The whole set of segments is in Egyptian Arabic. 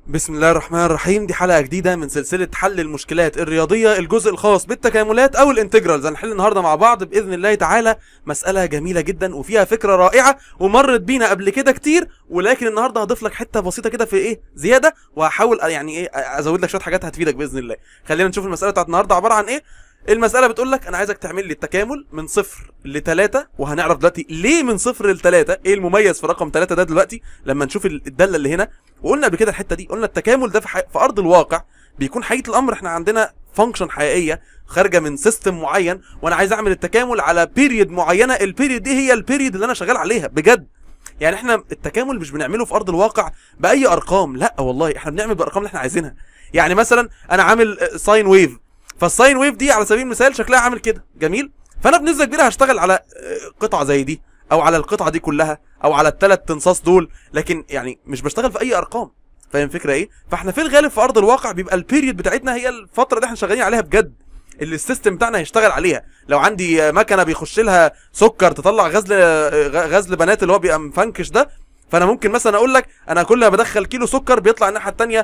بسم الله الرحمن الرحيم دي حلقة جديدة من سلسلة حل المشكلات الرياضية الجزء الخاص بالتكاملات أو الانتجرالز هنحل النهاردة مع بعض بإذن الله تعالى مسألة جميلة جدا وفيها فكرة رائعة ومرت بينا قبل كده كتير ولكن النهاردة هضيف لك حتة بسيطة كده في إيه زيادة وهحاول يعني إيه أزود لك شوية حاجات هتفيدك بإذن الله خلينا نشوف المسألة بتاعت النهاردة عبارة عن إيه المسألة بتقول لك أنا عايزك تعمل لي التكامل من صفر لتلاتة وهنعرف دلوقتي ليه من صفر لتلاتة إيه المميز في رقم تلاتة ده دلوقتي لما نشوف الدالة اللي هنا وقلنا قبل كده الحتة دي قلنا التكامل ده في, حي... في أرض الواقع بيكون حقيقة الأمر إحنا عندنا فانكشن حقيقية خارجة من سيستم معين وأنا عايز أعمل التكامل على بيريد معينة البيريد دي هي البيريد اللي أنا شغال عليها بجد يعني احنا التكامل مش بنعمله في ارض الواقع باي ارقام لا والله احنا بنعمل بالارقام اللي احنا عايزينها يعني مثلا انا عامل ساين ويف فالساين ويف دي على سبيل المثال شكلها عامل كده جميل فانا بنسبه كبيره هشتغل على آه، قطعه زي دي او على القطعه دي كلها او على الثلاث تنصاص دول لكن يعني مش بشتغل في اي ارقام فاهم الفكره ايه فاحنا في الغالب في ارض الواقع بيبقى البيريد بتاعتنا هي الفتره اللي احنا شغالين عليها بجد اللي السيستم بتاعنا هيشتغل عليها لو عندي آه، مكنه بيخش لها سكر تطلع غزل آه، غ- غزل بنات اللي هو بيبقى مفنكش ده فانا ممكن مثلا اقول لك انا كل ما بدخل كيلو سكر بيطلع الناحيه الثانيه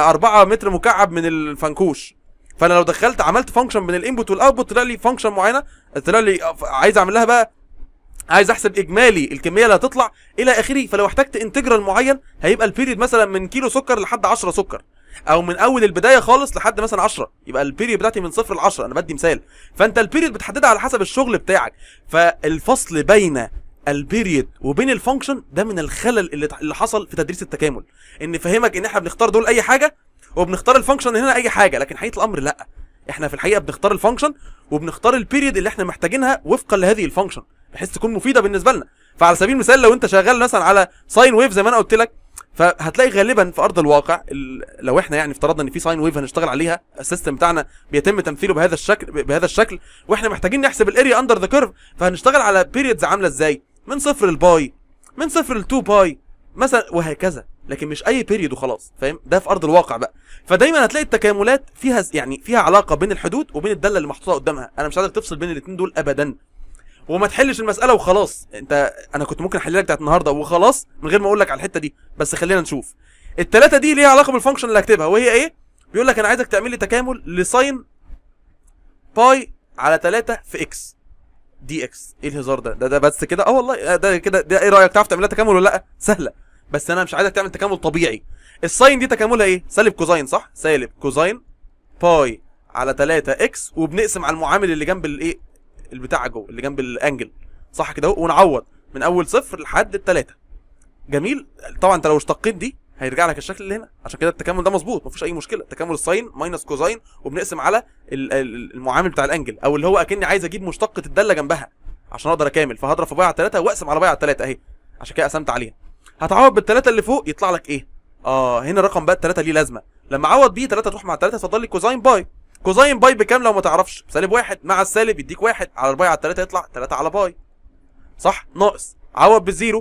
4 متر مكعب من الفنكوش فانا لو دخلت عملت فانكشن بين الانبوت والاوتبوت طلع لي فانكشن معينه طلع لي عايز اعمل لها بقى عايز احسب اجمالي الكميه اللي هتطلع الى اخره فلو احتجت انتجرال معين هيبقى البيريد مثلا من كيلو سكر لحد 10 سكر او من اول البدايه خالص لحد مثلا 10 يبقى البيريد بتاعتي من صفر ل 10 انا بدي مثال فانت البيريد بتحددها على حسب الشغل بتاعك فالفصل بين البيريد وبين الفانكشن ده من الخلل اللي اللي حصل في تدريس التكامل ان فهمك ان احنا بنختار دول اي حاجه وبنختار الفانكشن هنا اي حاجه لكن حقيقه الامر لا احنا في الحقيقه بنختار الفانكشن وبنختار البيريد اللي احنا محتاجينها وفقا لهذه الفانكشن بحيث تكون مفيده بالنسبه لنا فعلى سبيل المثال لو انت شغال مثلا على ساين ويف زي ما انا قلت لك فهتلاقي غالبا في ارض الواقع ال- لو احنا يعني افترضنا ان في ساين ويف هنشتغل عليها السيستم بتاعنا بيتم تمثيله بهذا الشكل بهذا الشكل واحنا محتاجين نحسب الاريا اندر ذا كيرف فهنشتغل على بيريدز عامله ازاي من صفر لباي من صفر ل 2 باي مثلا وهكذا لكن مش اي بيريد وخلاص فاهم ده في ارض الواقع بقى فدايما هتلاقي التكاملات فيها ز- يعني فيها علاقه بين الحدود وبين الداله اللي محطوطه قدامها انا مش عايزك تفصل بين الاثنين دول ابدا وما تحلش المساله وخلاص انت انا كنت ممكن احل لك بتاعت النهارده وخلاص من غير ما اقول لك على الحته دي بس خلينا نشوف الثلاثه دي ليها علاقه بالفانكشن اللي هكتبها وهي ايه بيقول لك انا عايزك تعمل لي تكامل لساين باي على 3 في اكس دي اكس ايه الهزار ده ده ده بس كده اه والله آه، ده كده ده ايه رايك تعرف تعملها تكامل ولا لا سهله بس انا مش عايزك تعمل تكامل طبيعي الساين دي تكاملها ايه سالب كوزاين صح سالب كوزاين باي على 3 اكس وبنقسم على المعامل اللي جنب الايه البتاع جوه اللي جنب الانجل صح كده اهو ونعوض من اول صفر لحد التلاتة جميل طبعا انت لو اشتقيت دي هيرجع لك الشكل اللي هنا عشان كده التكامل ده مظبوط مفيش اي مشكله تكامل الساين ماينس كوزاين وبنقسم على ال- ال- المعامل بتاع الانجل او اللي هو اكني عايز اجيب مشتقه الداله جنبها عشان اقدر اكامل فهضرب في باي على 3 واقسم على باي على 3 اهي عشان كده قسمت عليها هتعوض بالثلاثه اللي فوق يطلع لك ايه اه هنا الرقم بقى الثلاثه ليه لازمه لما اعوض بيه 3 تروح مع 3 تفضل لي كوزاين باي كوزاين باي بكام لو ما تعرفش سالب واحد مع السالب يديك واحد على الباي على 3 يطلع 3 على باي صح ناقص عوض بالزيرو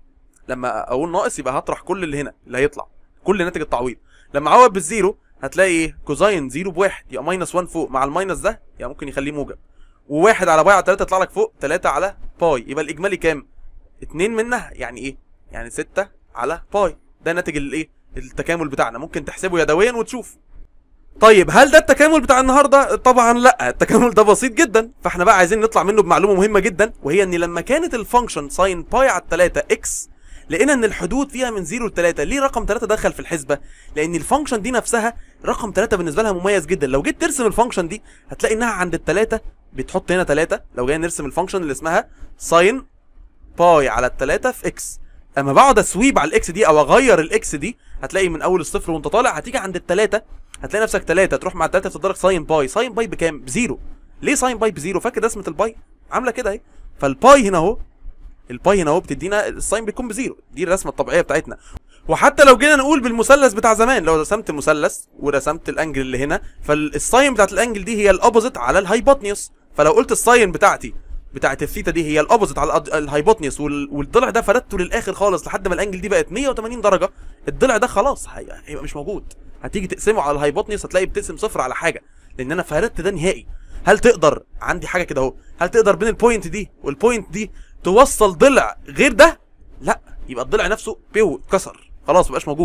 لما اقول ناقص يبقى هطرح كل اللي هنا اللي هيطلع كل ناتج التعويض لما اعوض بالزيرو هتلاقي ايه كوزاين زيرو بواحد يبقى ماينس 1 فوق مع الماينس ده يبقى ممكن يخليه موجب وواحد على باي على 3 يطلع لك فوق 3 على باي يبقى الاجمالي كام؟ اتنين منها يعني ايه؟ يعني 6 على باي ده ناتج الايه؟ التكامل بتاعنا ممكن تحسبه يدويا وتشوف طيب هل ده التكامل بتاع النهارده؟ طبعا لا التكامل ده بسيط جدا فاحنا بقى عايزين نطلع منه بمعلومه مهمه جدا وهي ان لما كانت الفانكشن ساين باي على 3 اكس لقينا ان الحدود فيها من 0 ل 3 ليه رقم 3 دخل في الحسبه لان الفانكشن دي نفسها رقم 3 بالنسبه لها مميز جدا لو جيت ترسم الفانكشن دي هتلاقي انها عند الثلاثه بتحط هنا 3 لو جاي نرسم الفانكشن اللي اسمها ساين باي على الثلاثه في اكس اما بقعد اسويب على الاكس دي او اغير الاكس دي هتلاقي من اول الصفر وانت طالع هتيجي عند الثلاثه هتلاقي نفسك ثلاثه تروح مع الثلاثه تفضلك ساين باي ساين باي بكام بزيرو ليه ساين باي بزيرو فاكر رسمه الباي عامله كده اهي فالباي هنا اهو الباي هنا اهو بتدينا الساين بيكون بزيرو دي الرسمه الطبيعيه بتاعتنا وحتى لو جينا نقول بالمثلث بتاع زمان لو رسمت مثلث ورسمت الانجل اللي هنا فالساين بتاعت الانجل دي هي الاوبوزيت على الهايبوتنيوس فلو قلت الساين بتاعتي بتاعت الثيتا دي هي الاوبوزيت على الأد- الهايبوتنيوس وال- والضلع ده فردته للاخر خالص لحد ما الانجل دي بقت 180 درجه الضلع ده خلاص هي- هيبقى مش موجود هتيجي تقسمه على الهايبوتنيوس هتلاقي بتقسم صفر على حاجه لان انا فردت ده نهائي هل تقدر عندي حاجه كده اهو هل تقدر بين البوينت دي والبوينت دي توصل ضلع غير ده لا يبقى الضلع نفسه بيو اتكسر خلاص مبقاش موجود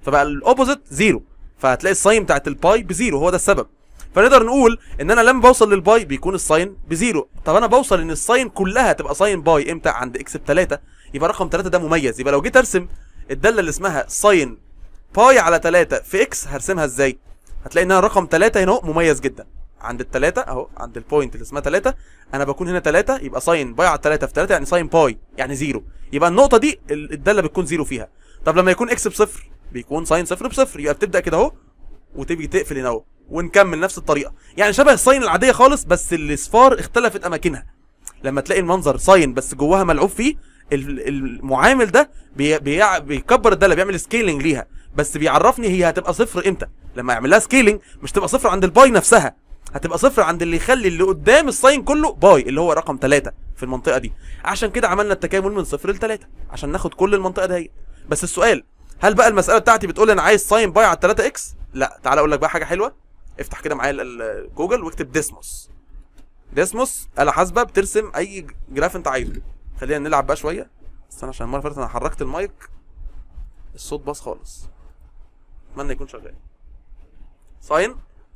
فبقى الاوبوزيت زيرو فهتلاقي الساين بتاعت الباي بزيرو هو ده السبب فنقدر نقول ان انا لما بوصل للباي بيكون الساين بزيرو طب انا بوصل ان الساين كلها تبقى ساين باي امتى عند اكس بتلاتة يبقى رقم 3 ده مميز يبقى لو جيت ارسم الداله اللي اسمها ساين باي على 3 في اكس هرسمها ازاي هتلاقي انها رقم 3 هنا اهو مميز جدا عند التلاتة اهو عند البوينت اللي اسمها 3 انا بكون هنا 3 يبقى ساين باي على 3 في 3 يعني ساين باي يعني زيرو يبقى النقطه دي ال- الداله بتكون زيرو فيها طب لما يكون اكس بصفر بيكون ساين صفر بصفر يبقى بتبدا كده اهو وتبقي تقفل هنا اهو ونكمل نفس الطريقه يعني شبه الساين العاديه خالص بس الاصفار اختلفت اماكنها لما تلاقي المنظر ساين بس جواها ملعوب فيه ال- المعامل ده بي بي بيكبر الداله بيعمل سكيلينج ليها بس بيعرفني هي هتبقى صفر امتى لما يعمل لها سكيلينج مش تبقى صفر عند الباي نفسها هتبقى صفر عند اللي يخلي اللي قدام الساين كله باي اللي هو رقم 3 في المنطقه دي عشان كده عملنا التكامل من صفر ل 3 عشان ناخد كل المنطقه دي بس السؤال هل بقى المساله بتاعتي بتقول انا عايز ساين باي على 3 اكس لا تعال اقول لك بقى حاجه حلوه افتح كده معايا ال- ال- جوجل واكتب ديسموس ديسموس آلة حاسبة بترسم أي جراف أنت عايزه خلينا نلعب بقى شوية استنى عشان المرة اللي فاتت أنا حركت المايك الصوت باظ خالص أتمنى يكون شغال ساين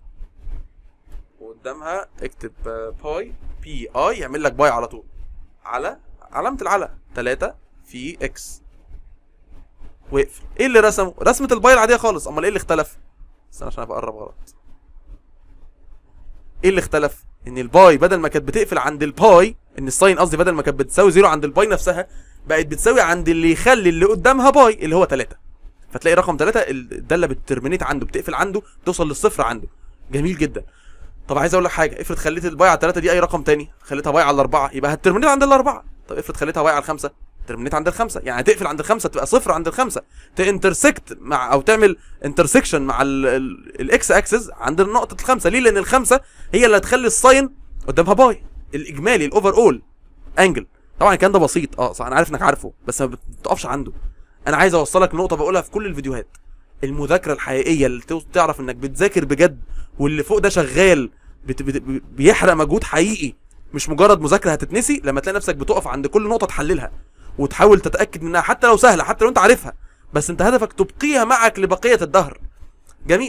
وقدامها اكتب آه، باي بي اي يعمل لك باي على طول على علامة العلى 3 في اكس واقفل ايه اللي رسمه؟ رسمة الباي العادية خالص امال ايه اللي اختلف؟ استنى عشان ابقى اقرب غلط ايه اللي اختلف؟ ان الباي بدل ما كانت بتقفل عند الباي ان الساين قصدي بدل ما كانت بتساوي زيرو عند الباي نفسها بقت بتساوي عند اللي يخلي اللي قدامها باي اللي هو 3 فتلاقي رقم 3 الداله بترمينيت عنده بتقفل عنده توصل للصفر عنده جميل جدا طب عايز اقول لك حاجه افرض خليت الباي على 3 دي اي رقم تاني خليتها باي على الاربعه يبقى هترمينيت عند الاربعه طب افرض خليتها باي على الخمسه ترمينيت عند الخمسه يعني هتقفل عند الخمسه تبقى صفر عند الخمسه تانترسكت مع او تعمل انترسكشن مع الاكس اكسس عند نقطه الخمسه ليه لان الخمسه هي اللي هتخلي الساين قدامها باي الاجمالي الاوفر اول انجل طبعا الكلام ده بسيط اه صح انا عارف انك عارفه بس ما بتقفش عنده انا عايز اوصلك نقطه بقولها في كل الفيديوهات المذاكره الحقيقيه اللي تو- تعرف انك بتذاكر بجد واللي فوق ده شغال بت بت بيحرق مجهود حقيقي مش مجرد مذاكره هتتنسي لما تلاقي نفسك بتقف عند كل نقطه تحللها وتحاول تتاكد منها حتى لو سهله حتى لو انت عارفها بس انت هدفك تبقيها معك لبقيه الدهر جميل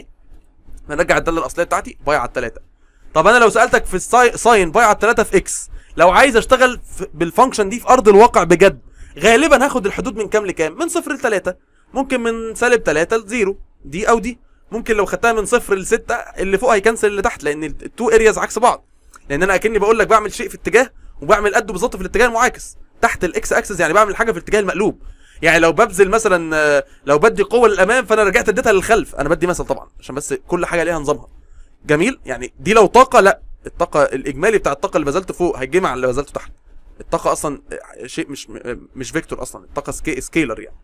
نرجع الداله الاصليه بتاعتي باي على الثلاثه طب انا لو سالتك في الساي- ساين باي على الثلاثه في اكس لو عايز اشتغل في- بالفانكشن دي في ارض الواقع بجد غالبا هاخد الحدود من كام لكام من صفر لثلاثة ممكن من سالب 3 لزيرو دي او دي ممكن لو خدتها من صفر لستة اللي فوق هيكنسل اللي تحت لان التو ارياز عكس بعض لان انا اكني بقول لك بعمل شيء في اتجاه وبعمل قده بالظبط في الاتجاه المعاكس تحت الاكس اكسس يعني بعمل حاجه في الاتجاه المقلوب يعني لو ببذل مثلا آه، لو بدي قوه للامام فانا رجعت اديتها للخلف انا بدي مثل طبعا عشان بس كل حاجه ليها نظامها جميل يعني دي لو طاقه لا الطاقه الاجمالي بتاع الطاقه اللي بذلته فوق هيتجمع على اللي بذلته تحت الطاقه اصلا شيء مش مش فيكتور اصلا الطاقه سكي سكيلر يعني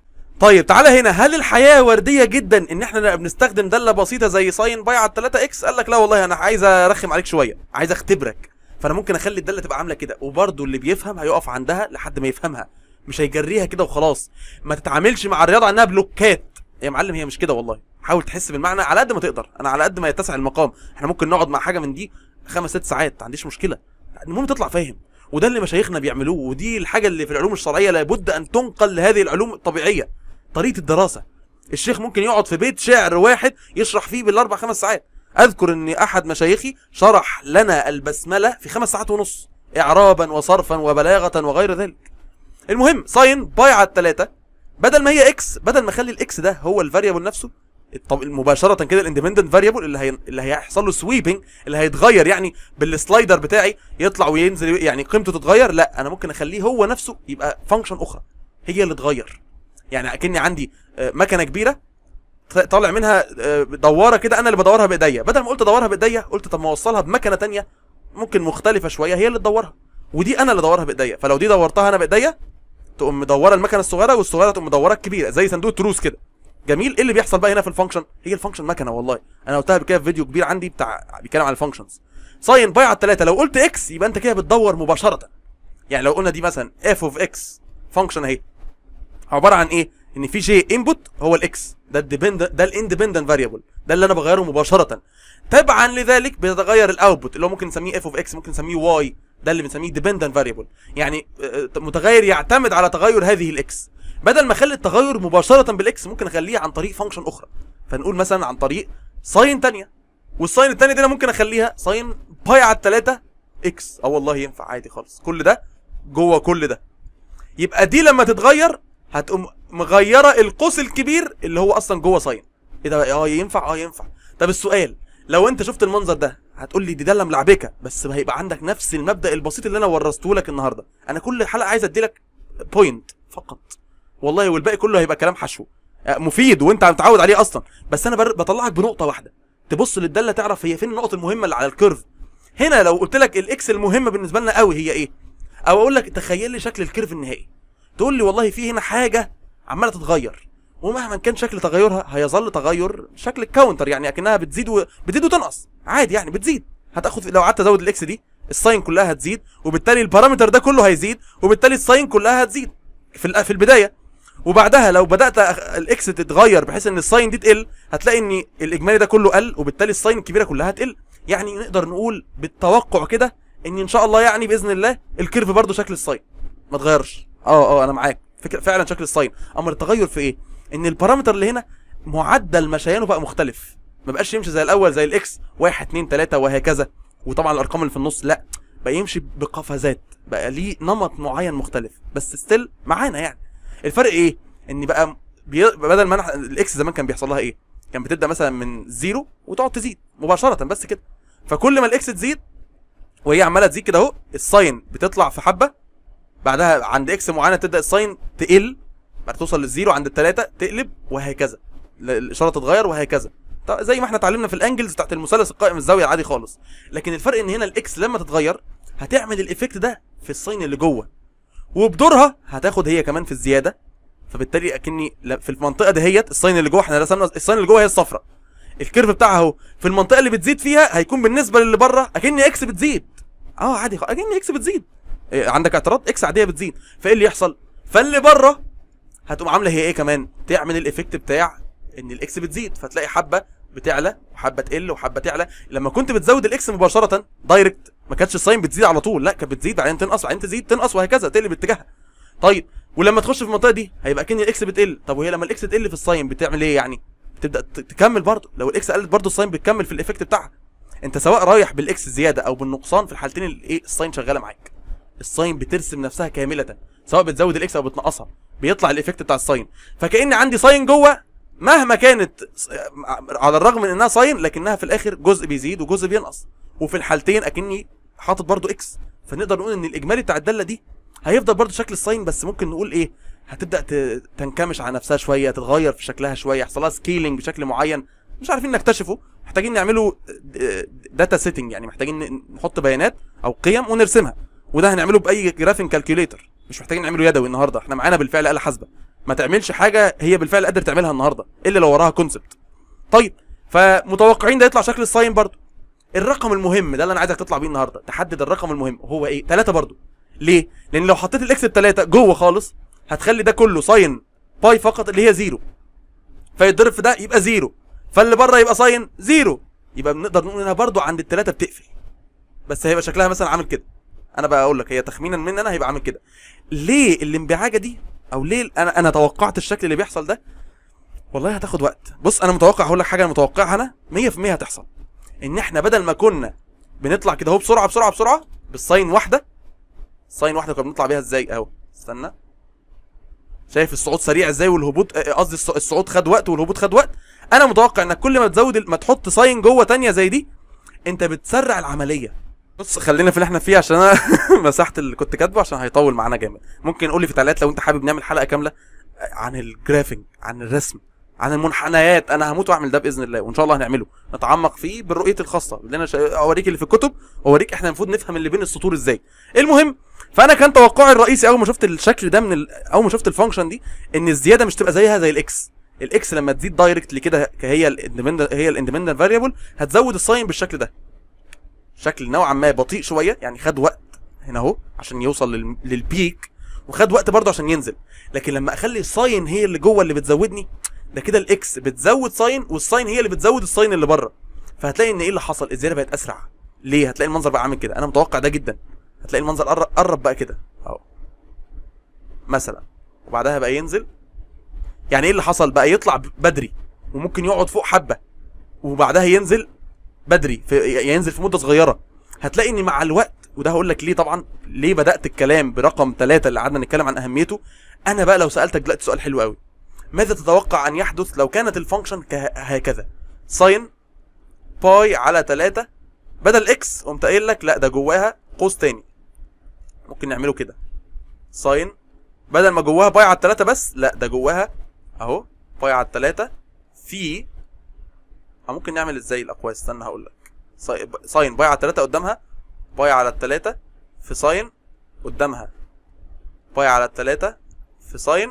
طيب تعالى هنا هل الحياه ورديه جدا ان احنا نبقى بنستخدم داله بسيطه زي ساين باي على 3 اكس قال لك لا والله انا عايز ارخم عليك شويه عايز اختبرك فانا ممكن اخلي الداله تبقى عامله كده وبرده اللي بيفهم هيقف عندها لحد ما يفهمها مش هيجريها كده وخلاص ما تتعاملش مع الرياضه انها بلوكات يا معلم هي مش كده والله حاول تحس بالمعنى على قد ما تقدر انا على قد ما يتسع المقام احنا ممكن نقعد مع حاجه من دي خمس ست ساعات ما عنديش مشكله المهم تطلع فاهم وده اللي مشايخنا بيعملوه ودي الحاجه اللي في العلوم الشرعيه لابد ان تنقل لهذه العلوم الطبيعيه طريقه الدراسه الشيخ ممكن يقعد في بيت شعر واحد يشرح فيه بالاربع خمس ساعات اذكر ان احد مشايخي شرح لنا البسمله في خمس ساعات ونص اعرابا وصرفا وبلاغه وغير ذلك المهم ساين باي على الثلاثه بدل ما هي اكس بدل ما اخلي الاكس ده هو الفاريبل نفسه طب مباشره كده الاندبندنت فاريبل اللي هي اللي هيحصل له سويبنج اللي هيتغير يعني بالسلايدر بتاعي يطلع وينزل يعني قيمته تتغير لا انا ممكن اخليه هو نفسه يبقى فانكشن اخرى هي اللي تغير يعني اكني عندي آه، مكنه كبيره ط- طالع منها آه، دواره كده انا اللي بدورها بايديا بدل ما قلت ادورها بايديا قلت طب ما اوصلها بمكنه تانية ممكن مختلفه شويه هي اللي تدورها ودي انا اللي ادورها بايديا فلو دي دورتها انا بايديا تقوم مدوره المكنه الصغيره والصغيره تقوم مدوره الكبيره زي صندوق تروس كده جميل ايه اللي بيحصل بقى هنا في الفانكشن هي الفانكشن مكنه والله انا قلتها كده في فيديو كبير عندي بتاع بيتكلم عن الفانكشنز ساين باي على الثلاثه لو قلت اكس يبقى انت كده بتدور مباشره يعني لو قلنا دي مثلا اف اوف اكس فانكشن اهي عباره عن ايه ان في شيء انبوت هو الاكس ده الديبندنت ده الاندبندنت فاريبل ده اللي انا بغيره مباشره تبعا لذلك بيتغير الاوتبوت اللي هو ممكن نسميه اف اوف اكس ممكن نسميه واي ده اللي بنسميه ديبندنت فاريبل يعني آه، متغير يعتمد على تغير هذه الاكس بدل ما اخلي التغير مباشره بالاكس ممكن اخليه عن طريق فانكشن اخرى فنقول مثلا عن طريق ساين تانية والساين التانية دي انا ممكن اخليها ساين باي على التلاتة اكس اه والله ينفع عادي خالص كل ده جوه كل ده يبقى دي لما تتغير هتقوم مغيره القوس الكبير اللي هو اصلا جوه ساين ايه ده اه ينفع اه ينفع طب السؤال لو انت شفت المنظر ده هتقول لي دي داله ملعبكه بس هيبقى عندك نفس المبدا البسيط اللي انا ورثته لك النهارده انا كل حلقه عايز ادي لك بوينت فقط والله والباقي كله هيبقى كلام حشو آه، مفيد وانت متعود عليه اصلا بس انا بر- بطلعك بنقطه واحده تبص للداله تعرف هي فين النقط المهمه اللي على الكيرف هنا لو قلت لك الاكس المهمه بالنسبه لنا قوي هي ايه او اقول لك تخيل لي شكل الكيرف النهائي تقول لي والله في هنا حاجه عماله تتغير ومهما كان شكل تغيرها هيظل تغير شكل الكاونتر يعني اكنها بتزيد و... بتزيد وتنقص عادي يعني بتزيد هتاخد لو قعدت ازود الاكس دي الساين كلها هتزيد وبالتالي البارامتر ده كله هيزيد وبالتالي الساين كلها هتزيد في الأ- في البدايه وبعدها لو بدات أخ- الاكس تتغير بحيث ان الساين دي تقل هتلاقي ان الاجمالي ده كله قل وبالتالي الساين الكبيره كلها هتقل يعني نقدر نقول بالتوقع كده ان ان شاء الله يعني باذن الله الكيرف برضو شكل الساين ما اتغيرش اه اه انا معاك فكرة فعلا شكل الساين امر التغير في ايه ان البارامتر اللي هنا معدل مشيانه بقى مختلف ما بقاش يمشي زي الاول زي الاكس 1 2 3 وهكذا وطبعا الارقام اللي في النص لا بقى يمشي بقفزات بقى ليه نمط معين مختلف بس ستيل معانا يعني الفرق ايه ان بقى بي... بدل ما أنا... الاكس زمان كان بيحصل لها ايه كان بتبدا مثلا من زيرو وتقعد تزيد مباشره بس كده فكل ما الاكس تزيد وهي عماله تزيد كده اهو الساين بتطلع في حبه بعدها عند اكس معينه تبدا الساين تقل بعد توصل للزيرو عند الثلاثه تقلب وهكذا ل- الاشاره تتغير وهكذا طب زي ما احنا اتعلمنا في الانجلز بتاعت المثلث القائم الزاويه العادي خالص لكن الفرق ان هنا الاكس لما تتغير هتعمل الايفكت ده في الساين اللي جوه وبدورها هتاخد هي كمان في الزياده فبالتالي اكني ل- في المنطقه دهيت الساين اللي جوه احنا رسمنا الساين اللي جوه هي الصفراء الكيرف بتاعها اهو في المنطقه اللي بتزيد فيها هيكون بالنسبه للي بره اكني اكس بتزيد اه عادي خ- اكني اكس بتزيد إيه، عندك اعتراض اكس عاديه بتزيد فايه اللي يحصل فاللي بره هتقوم عامله هي ايه كمان تعمل الايفكت بتاع ان الاكس بتزيد فتلاقي حبه بتعلى وحبه تقل وحبه تعلى لما كنت بتزود الاكس مباشره دايركت ما كانتش الساين بتزيد على طول لا كانت بتزيد بعدين تنقص بعدين تزيد تنقص وهكذا تقلب اتجاهها طيب ولما تخش في المنطقه دي هيبقى كان الاكس بتقل طب وهي لما الاكس تقل في الساين بتعمل ايه يعني بتبدا ت- تكمل برضه لو الاكس قلت برضه الساين بتكمل في الايفكت بتاعها انت سواء رايح بالاكس زياده او بالنقصان في الحالتين الايه الساين شغاله معاك الساين بترسم نفسها كامله سواء بتزود الاكس او بتنقصها بيطلع الايفكت بتاع الساين فكأن عندي ساين جوه مهما كانت س- على الرغم من انها ساين لكنها في الاخر جزء بيزيد وجزء بينقص وفي الحالتين اكني حاطط برضو اكس فنقدر نقول ان الاجمالي بتاع الداله دي هيفضل برضو شكل الساين بس ممكن نقول ايه هتبدا ت- تنكمش على نفسها شويه تتغير في شكلها شويه يحصل لها سكيلينج بشكل معين مش عارفين نكتشفه محتاجين نعمله داتا سيتنج يعني محتاجين ن- نحط بيانات او قيم ونرسمها وده هنعمله باي جرافين كالكوليتر مش محتاجين نعمله يدوي النهارده احنا معانا بالفعل آلة حاسبه ما تعملش حاجه هي بالفعل قادر تعملها النهارده الا لو وراها كونسبت طيب فمتوقعين ده يطلع شكل الساين برضو الرقم المهم ده اللي انا عايزك تطلع بيه النهارده تحدد الرقم المهم هو ايه 3 برضو ليه لان لو حطيت الاكس بتلاتة جوه خالص هتخلي ده كله ساين باي فقط اللي هي زيرو فيتضرب في ده يبقى زيرو فاللي بره يبقى ساين زيرو يبقى بنقدر نقول انها برضو عند التلاتة بتقفل بس هيبقى شكلها مثلا عامل كده انا بقى اقول لك هي تخمينا من انا هيبقى عامل كده ليه الانبعاجه دي او ليه انا انا توقعت الشكل اللي بيحصل ده والله هتاخد وقت بص انا متوقع هقول لك حاجه انا متوقعها انا 100% هتحصل ان احنا بدل ما كنا بنطلع كده اهو بسرعه بسرعه بسرعه بالساين واحده ساين واحده كنا بنطلع بيها ازاي اهو استنى شايف الصعود سريع ازاي والهبوط آه، قصدي الص- الصعود خد وقت والهبوط خد وقت انا متوقع انك كل ما تزود ال- ما تحط ساين جوه تانية زي دي انت بتسرع العمليه بص خلينا في اللي احنا فيه عشان انا مسحت اللي كنت كاتبه عشان هيطول معانا جامد ممكن قول لي في تعليقات لو انت حابب نعمل حلقه كامله عن الجرافينج عن الرسم عن المنحنيات انا هموت واعمل ده باذن الله وان شاء الله هنعمله نتعمق فيه بالرؤيه الخاصه اللي انا شا- اوريك اللي في الكتب واوريك احنا المفروض نفهم اللي بين السطور ازاي المهم فانا كان توقعي الرئيسي اول ما شفت الشكل ده من ال... اول ما شفت الفانكشن دي ان الزياده مش تبقى زيها زي الاكس الاكس لما تزيد دايركتلي كده هي الاندبندنت هي الاندبندنت فاريبل هتزود الساين بالشكل ده شكل نوعا ما بطيء شويه يعني خد وقت هنا اهو عشان يوصل لل... للبيك وخد وقت برضه عشان ينزل لكن لما اخلي الساين هي اللي جوه اللي بتزودني ده كده الاكس بتزود ساين والساين هي اللي بتزود الساين اللي بره فهتلاقي ان ايه اللي حصل الزياده بقت اسرع ليه هتلاقي المنظر بقى عامل كده انا متوقع ده جدا هتلاقي المنظر قرب, قرب بقى كده اهو مثلا وبعدها بقى ينزل يعني ايه اللي حصل بقى يطلع ب- بدري وممكن يقعد فوق حبه وبعدها ينزل بدري في ينزل في مده صغيره هتلاقي ان مع الوقت وده هقول لك ليه طبعا ليه بدات الكلام برقم ثلاثة اللي قعدنا نتكلم عن اهميته انا بقى لو سالتك دلوقتي سؤال حلو قوي ماذا تتوقع ان يحدث لو كانت الفانكشن كه- هكذا ساين باي على 3 بدل اكس قمت قايل لك لا ده جواها قوس تاني ممكن نعمله كده ساين بدل ما جواها باي على 3 بس لا ده جواها اهو باي على 3 في أو ممكن نعمل ازاي الاقواس استنى هقول لك ساي- ساين باي على 3 قدامها باي على 3 في ساين قدامها باي على 3 في ساين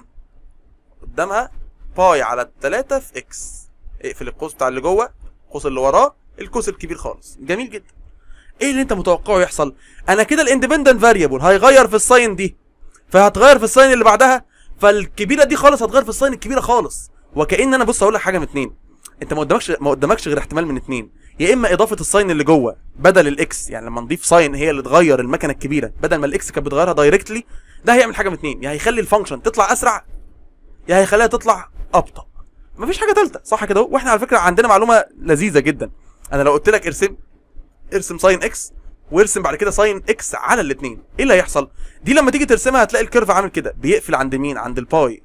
قدامها باي على 3 في اكس اقفل القوس بتاع اللي جوه القوس اللي وراه القوس الكبير خالص جميل جدا ايه اللي انت متوقعه يحصل انا كده الاندبندنت فاريبل هيغير في الساين دي فهتغير في الساين اللي بعدها فالكبيره دي خالص هتغير في الساين الكبيره خالص وكأن انا بص اقول لك حاجه من اتنين انت ما قدامكش ما قدامكش غير احتمال من اتنين يا اما اضافه الساين اللي جوه بدل الاكس يعني لما نضيف ساين هي اللي تغير المكنه الكبيره بدل ما الاكس كانت بتغيرها دايركتلي ده هيعمل حاجه من اتنين يا هيخلي الفانكشن تطلع اسرع يا هيخليها تطلع ابطا مفيش حاجه ثالثه صح كده اهو واحنا على فكره عندنا معلومه لذيذه جدا انا لو قلت لك ارسم ارسم ساين اكس وارسم بعد كده ساين اكس على الاثنين ايه اللي هيحصل دي لما تيجي ترسمها هتلاقي الكيرف عامل كده بيقفل عند مين عند الباي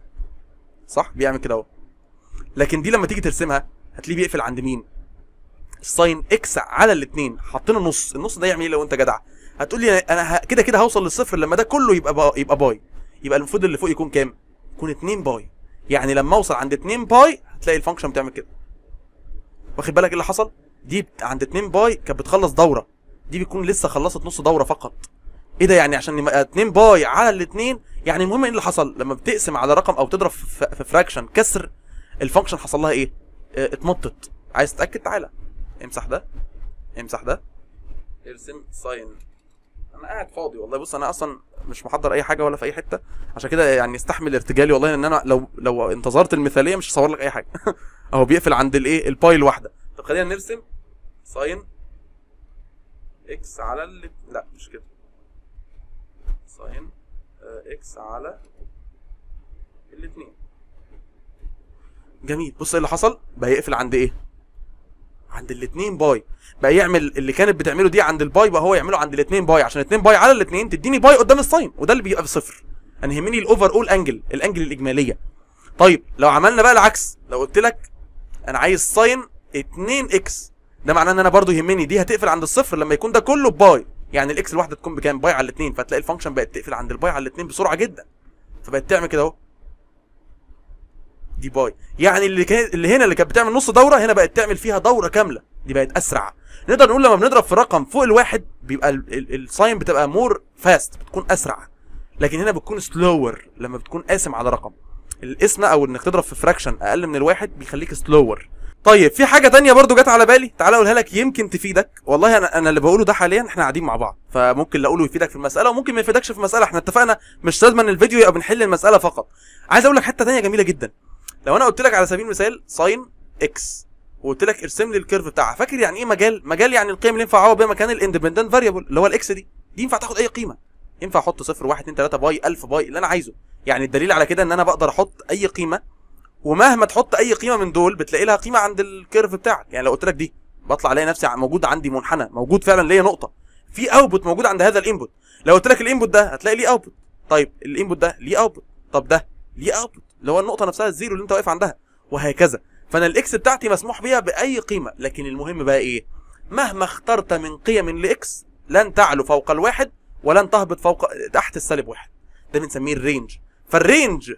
صح بيعمل كده اهو لكن دي لما تيجي ترسمها هتلاقيه بيقفل عند مين الساين اكس على الاثنين حاطين النص النص ده يعمل ايه لو انت جدع هتقول لي انا ه- كده كده هوصل للصفر لما ده كله يبقى با... يبقى باي يبقى المفروض اللي فوق يكون كام يكون 2 باي يعني لما اوصل عند 2 باي هتلاقي الفانكشن بتعمل كده واخد بالك ايه اللي حصل دي بت- عند 2 باي كانت بتخلص دوره دي بتكون لسه خلصت نص دوره فقط ايه ده يعني عشان يبقى 2 باي على الاثنين يعني المهم ايه اللي حصل لما بتقسم على رقم او تضرب في في فراكشن كسر الفانكشن حصل لها ايه اه، اتمطت عايز تتاكد تعالى امسح ده امسح ده ارسم ساين انا قاعد فاضي والله بص انا اصلا مش محضر اي حاجه ولا في اي حته عشان كده يعني استحمل ارتجالي والله ان انا لو لو انتظرت المثاليه مش هصور لك اي حاجه اهو بيقفل عند الايه الباي الواحده طب خلينا نرسم ساين اكس على ال لا مش كده ساين آه، اكس على الاثنين جميل بص ايه اللي حصل بقى يقفل عند ايه عند الاثنين باي بقى يعمل اللي كانت بتعمله دي عند الباي بقى هو يعمله عند الاثنين باي عشان الاثنين باي على الاثنين تديني باي قدام الساين وده اللي بيبقى بصفر انا يهمني الاوفر اول انجل الانجل الاجماليه طيب لو عملنا بقى العكس لو قلت لك انا عايز ساين 2 اكس ده معناه ان انا برضو يهمني دي هتقفل عند الصفر لما يكون ده كله باي يعني الاكس الواحده تكون بكام باي على الاثنين فتلاقي الفانكشن بقت تقفل عند الباي على الاثنين بسرعه جدا فبقت تعمل كده اهو دي باي يعني اللي كان اللي هنا اللي كانت بتعمل نص دوره هنا بقت تعمل فيها دوره كامله دي بقت اسرع نقدر نقول لما بنضرب في رقم فوق الواحد بيبقى ال- ال- الساين بتبقى مور فاست بتكون اسرع لكن هنا بتكون سلور لما بتكون قاسم على رقم القسمه او انك تضرب في فراكشن اقل من الواحد بيخليك سلور طيب في حاجه تانية برضو جت على بالي تعالى اقولها لك يمكن تفيدك والله انا انا اللي بقوله ده حاليا احنا قاعدين مع بعض فممكن اللي اقوله يفيدك في المساله وممكن ما يفيدكش في المساله احنا اتفقنا مش لازم ان الفيديو يبقى بنحل المساله فقط عايز اقول لك حته تانية جميله جدا لو انا قلت لك على سبيل المثال ساين اكس وقلت لك ارسم لي الكيرف بتاعها فاكر يعني ايه مجال مجال يعني القيم اللي ينفع اعوض بيها مكان الاندبندنت فاريبل اللي هو الاكس دي دي ينفع تاخد اي قيمه ينفع احط 0 1 2 3 باي 1000 باي اللي انا عايزه يعني الدليل على كده ان انا بقدر احط اي قيمه ومهما تحط اي قيمه من دول بتلاقي لها قيمه عند الكيرف بتاعك يعني لو قلت لك دي بطلع الاقي نفسي موجود عندي منحنى موجود فعلا ليا نقطه في اوتبوت موجود عند هذا الانبوت لو قلت لك الانبوت ده هتلاقي ليه اوتبوت طيب الانبوت ده ليه اوتبوت طب ده ليه اوتبوت اللي هو النقطه نفسها الزيرو اللي انت واقف عندها وهكذا فانا الاكس بتاعتي مسموح بيها باي قيمه لكن المهم بقى ايه مهما اخترت من قيم لاكس لن تعلو فوق الواحد ولن تهبط فوق تحت السالب واحد ده بنسميه الرينج فالرينج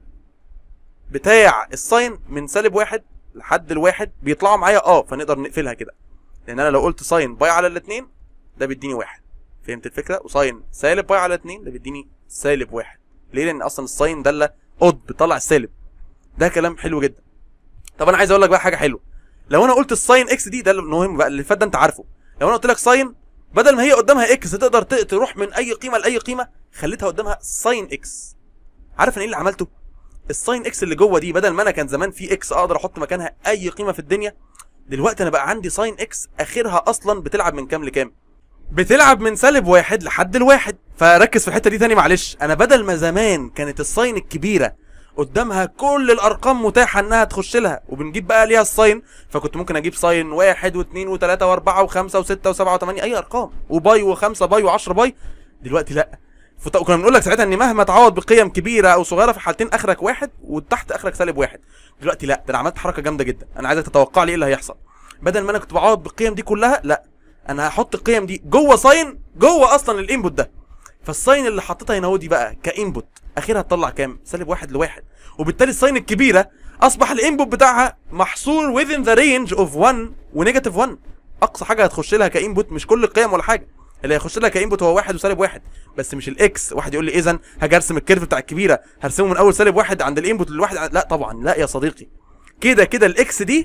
بتاع الساين من سالب واحد لحد الواحد بيطلعوا معايا اه فنقدر نقفلها كده لان انا لو قلت ساين باي على الاثنين ده بيديني واحد فهمت الفكره وساين سالب باي على الاثنين ده بيديني سالب واحد ليه لان اصلا الساين داله قط بيطلع السالب ده كلام حلو جدا طب انا عايز اقول لك بقى حاجه حلوه لو انا قلت الساين اكس دي ده المهم بقى اللي فات ده انت عارفه لو انا قلت لك ساين بدل ما هي قدامها اكس تقدر ت- تروح من اي قيمه لاي قيمه خليتها قدامها ساين اكس عارف انا ايه اللي عملته الساين اكس اللي جوه دي بدل ما انا كان زمان في اكس اقدر احط مكانها اي قيمه في الدنيا دلوقتي انا بقى عندي ساين اكس اخرها اصلا بتلعب من كام لكام بتلعب من سالب واحد لحد الواحد فركز في الحته دي تاني معلش انا بدل ما زمان كانت الساين الكبيره قدامها كل الارقام متاحه انها تخش لها وبنجيب بقى ليها الساين فكنت ممكن اجيب ساين واحد واثنين وثلاثه واربعه وخمسه وسته وسبعه وثمانيه اي ارقام وباي وخمسه باي وعشرة باي دلوقتي لا فط- كنا بنقول لك ساعتها ان مهما تعوض بقيم كبيره او صغيره في الحالتين اخرك واحد وتحت اخرك سالب واحد دلوقتي لا ده انا عملت حركه جامده جدا انا عايزك تتوقع لي ايه اللي هيحصل بدل ما انا كنت بعوض بالقيم دي كلها لا انا هحط القيم دي جوه ساين جوه اصلا الانبوت ده فالساين اللي حطيتها هنا اهو دي بقى كانبوت اخرها تطلع كام سالب واحد لواحد وبالتالي الساين الكبيره اصبح الانبوت بتاعها محصور within the range of 1 ونيجاتيف 1 اقصى حاجه هتخش لها كانبوت مش كل القيم ولا حاجه اللي هيخش لها كانبوت هو واحد وسالب واحد بس مش الاكس واحد يقول لي اذا هاجي ارسم الكيرف بتاع الكبيره هرسمه من اول سالب واحد عند الانبوت للواحد ع- لا طبعا لا يا صديقي كده كده الاكس دي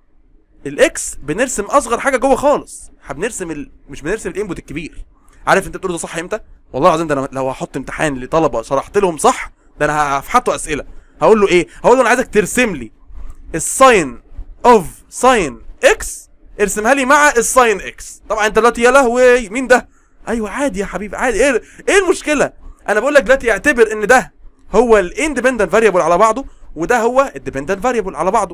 الاكس بنرسم اصغر حاجه جوه خالص احنا بنرسم ال... مش بنرسم الانبوت الكبير عارف انت بتقول ده صح امتى والله العظيم ده انا لو هحط امتحان لطلبه شرحت لهم صح ده انا هفحته اسئله هقول له ايه هقول له انا عايزك ترسم لي الساين اوف ساين اكس ارسمها لي مع الساين اكس طبعا انت دلوقتي يا لهوي مين ده ايوه عادي يا حبيبي عادي ايه ايه المشكله انا بقول لك دلوقتي اعتبر ان ده هو الاندبندنت فاريبل على بعضه وده هو الديبندنت فاريبل على بعضه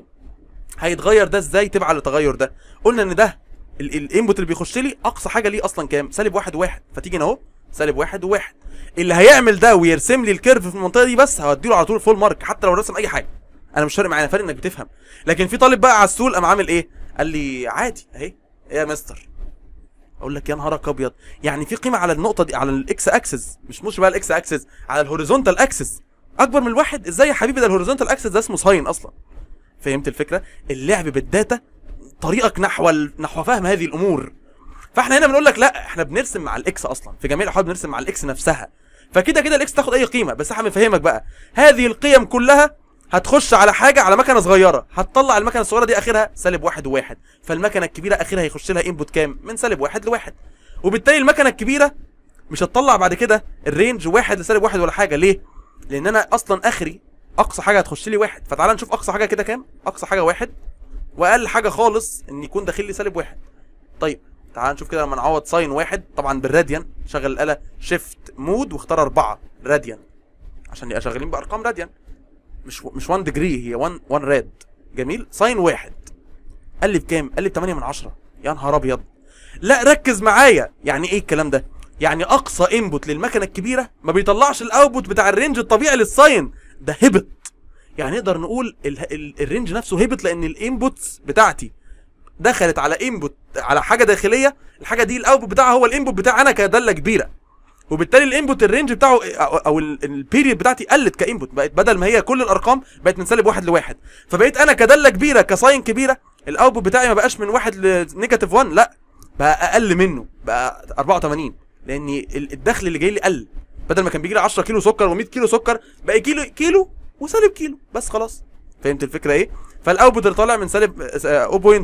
هيتغير ده ازاي تبع التغير ده قلنا ان ده الانبوت اللي بيخش لي اقصى حاجه ليه اصلا كام سالب واحد وواحد فتيجي هنا اهو سالب واحد وواحد اللي هيعمل ده ويرسم لي الكيرف في المنطقه دي بس هوديله على طول فول مارك حتى لو رسم اي حاجه انا مش فارق معايا أنا فارق انك بتفهم لكن في طالب بقى عسول قام عامل ايه قال لي عادي اهي ايه يا مستر اقول لك يا نهارك ابيض يعني في قيمه على النقطه دي على الاكس اكسس مش مش بقى الاكس اكسس على الهوريزونتال اكسس اكبر من الواحد ازاي يا حبيبي ده الهوريزونتال اكسس ده اسمه ساين اصلا فهمت الفكره اللعب بالداتا طريقك نحو ال... نحو فهم هذه الامور فاحنا هنا بنقول لك لا احنا بنرسم مع الاكس اصلا في جميع الاحوال بنرسم مع الاكس نفسها فكده كده الاكس تاخد اي قيمه بس احنا بنفهمك بقى هذه القيم كلها هتخش على حاجه على مكنه صغيره هتطلع المكنه الصغيره دي اخرها سالب واحد وواحد فالمكنه الكبيره اخرها هيخش لها انبوت كام من سالب واحد لواحد وبالتالي المكنه الكبيره مش هتطلع بعد كده الرينج واحد لسالب واحد ولا حاجه ليه لان انا اصلا اخري اقصى حاجه هتخش لي واحد فتعال نشوف اقصى حاجه كده كام اقصى حاجه واحد واقل حاجه خالص ان يكون داخل لي سالب واحد طيب تعال نشوف كده لما نعوض ساين واحد طبعا بالراديان شغل الاله شيفت مود واختار أربعة راديان عشان يبقى شغالين بارقام راديان مش مش 1 ديجري هي 1 1 راد جميل ساين واحد قال لي بكام قال لي ب 8 من 10 يا نهار ابيض لا ركز معايا يعني ايه الكلام ده يعني اقصى انبوت للمكنه الكبيره ما بيطلعش الاوتبوت بتاع الرينج الطبيعي للساين ده هبط يعني نقدر نقول ال ال الرينج نفسه هبط لان الانبوتس بتاعتي دخلت على انبوت على حاجه داخليه الحاجه دي الاوتبوت بتاعها هو الانبوت بتاعي انا كداله كبيره وبالتالي الانبوت الرينج بتاعه او, أو البيريد بتاعتي قلت كانبوت بقت بدل ما هي كل الارقام بقت من سالب واحد لواحد فبقيت انا كداله كبيره كساين كبيره الاوتبوت بتاعي ما بقاش من واحد لنيجاتيف 1 لا بقى اقل منه بقى 84 لان ال- الدخل اللي جاي لي قل بدل ما كان بيجي لي 10 كيلو سكر و100 كيلو سكر بقى كيلو كيلو وسالب كيلو بس خلاص فهمت الفكره ايه فالاوتبوت اللي طالع من سالب آه،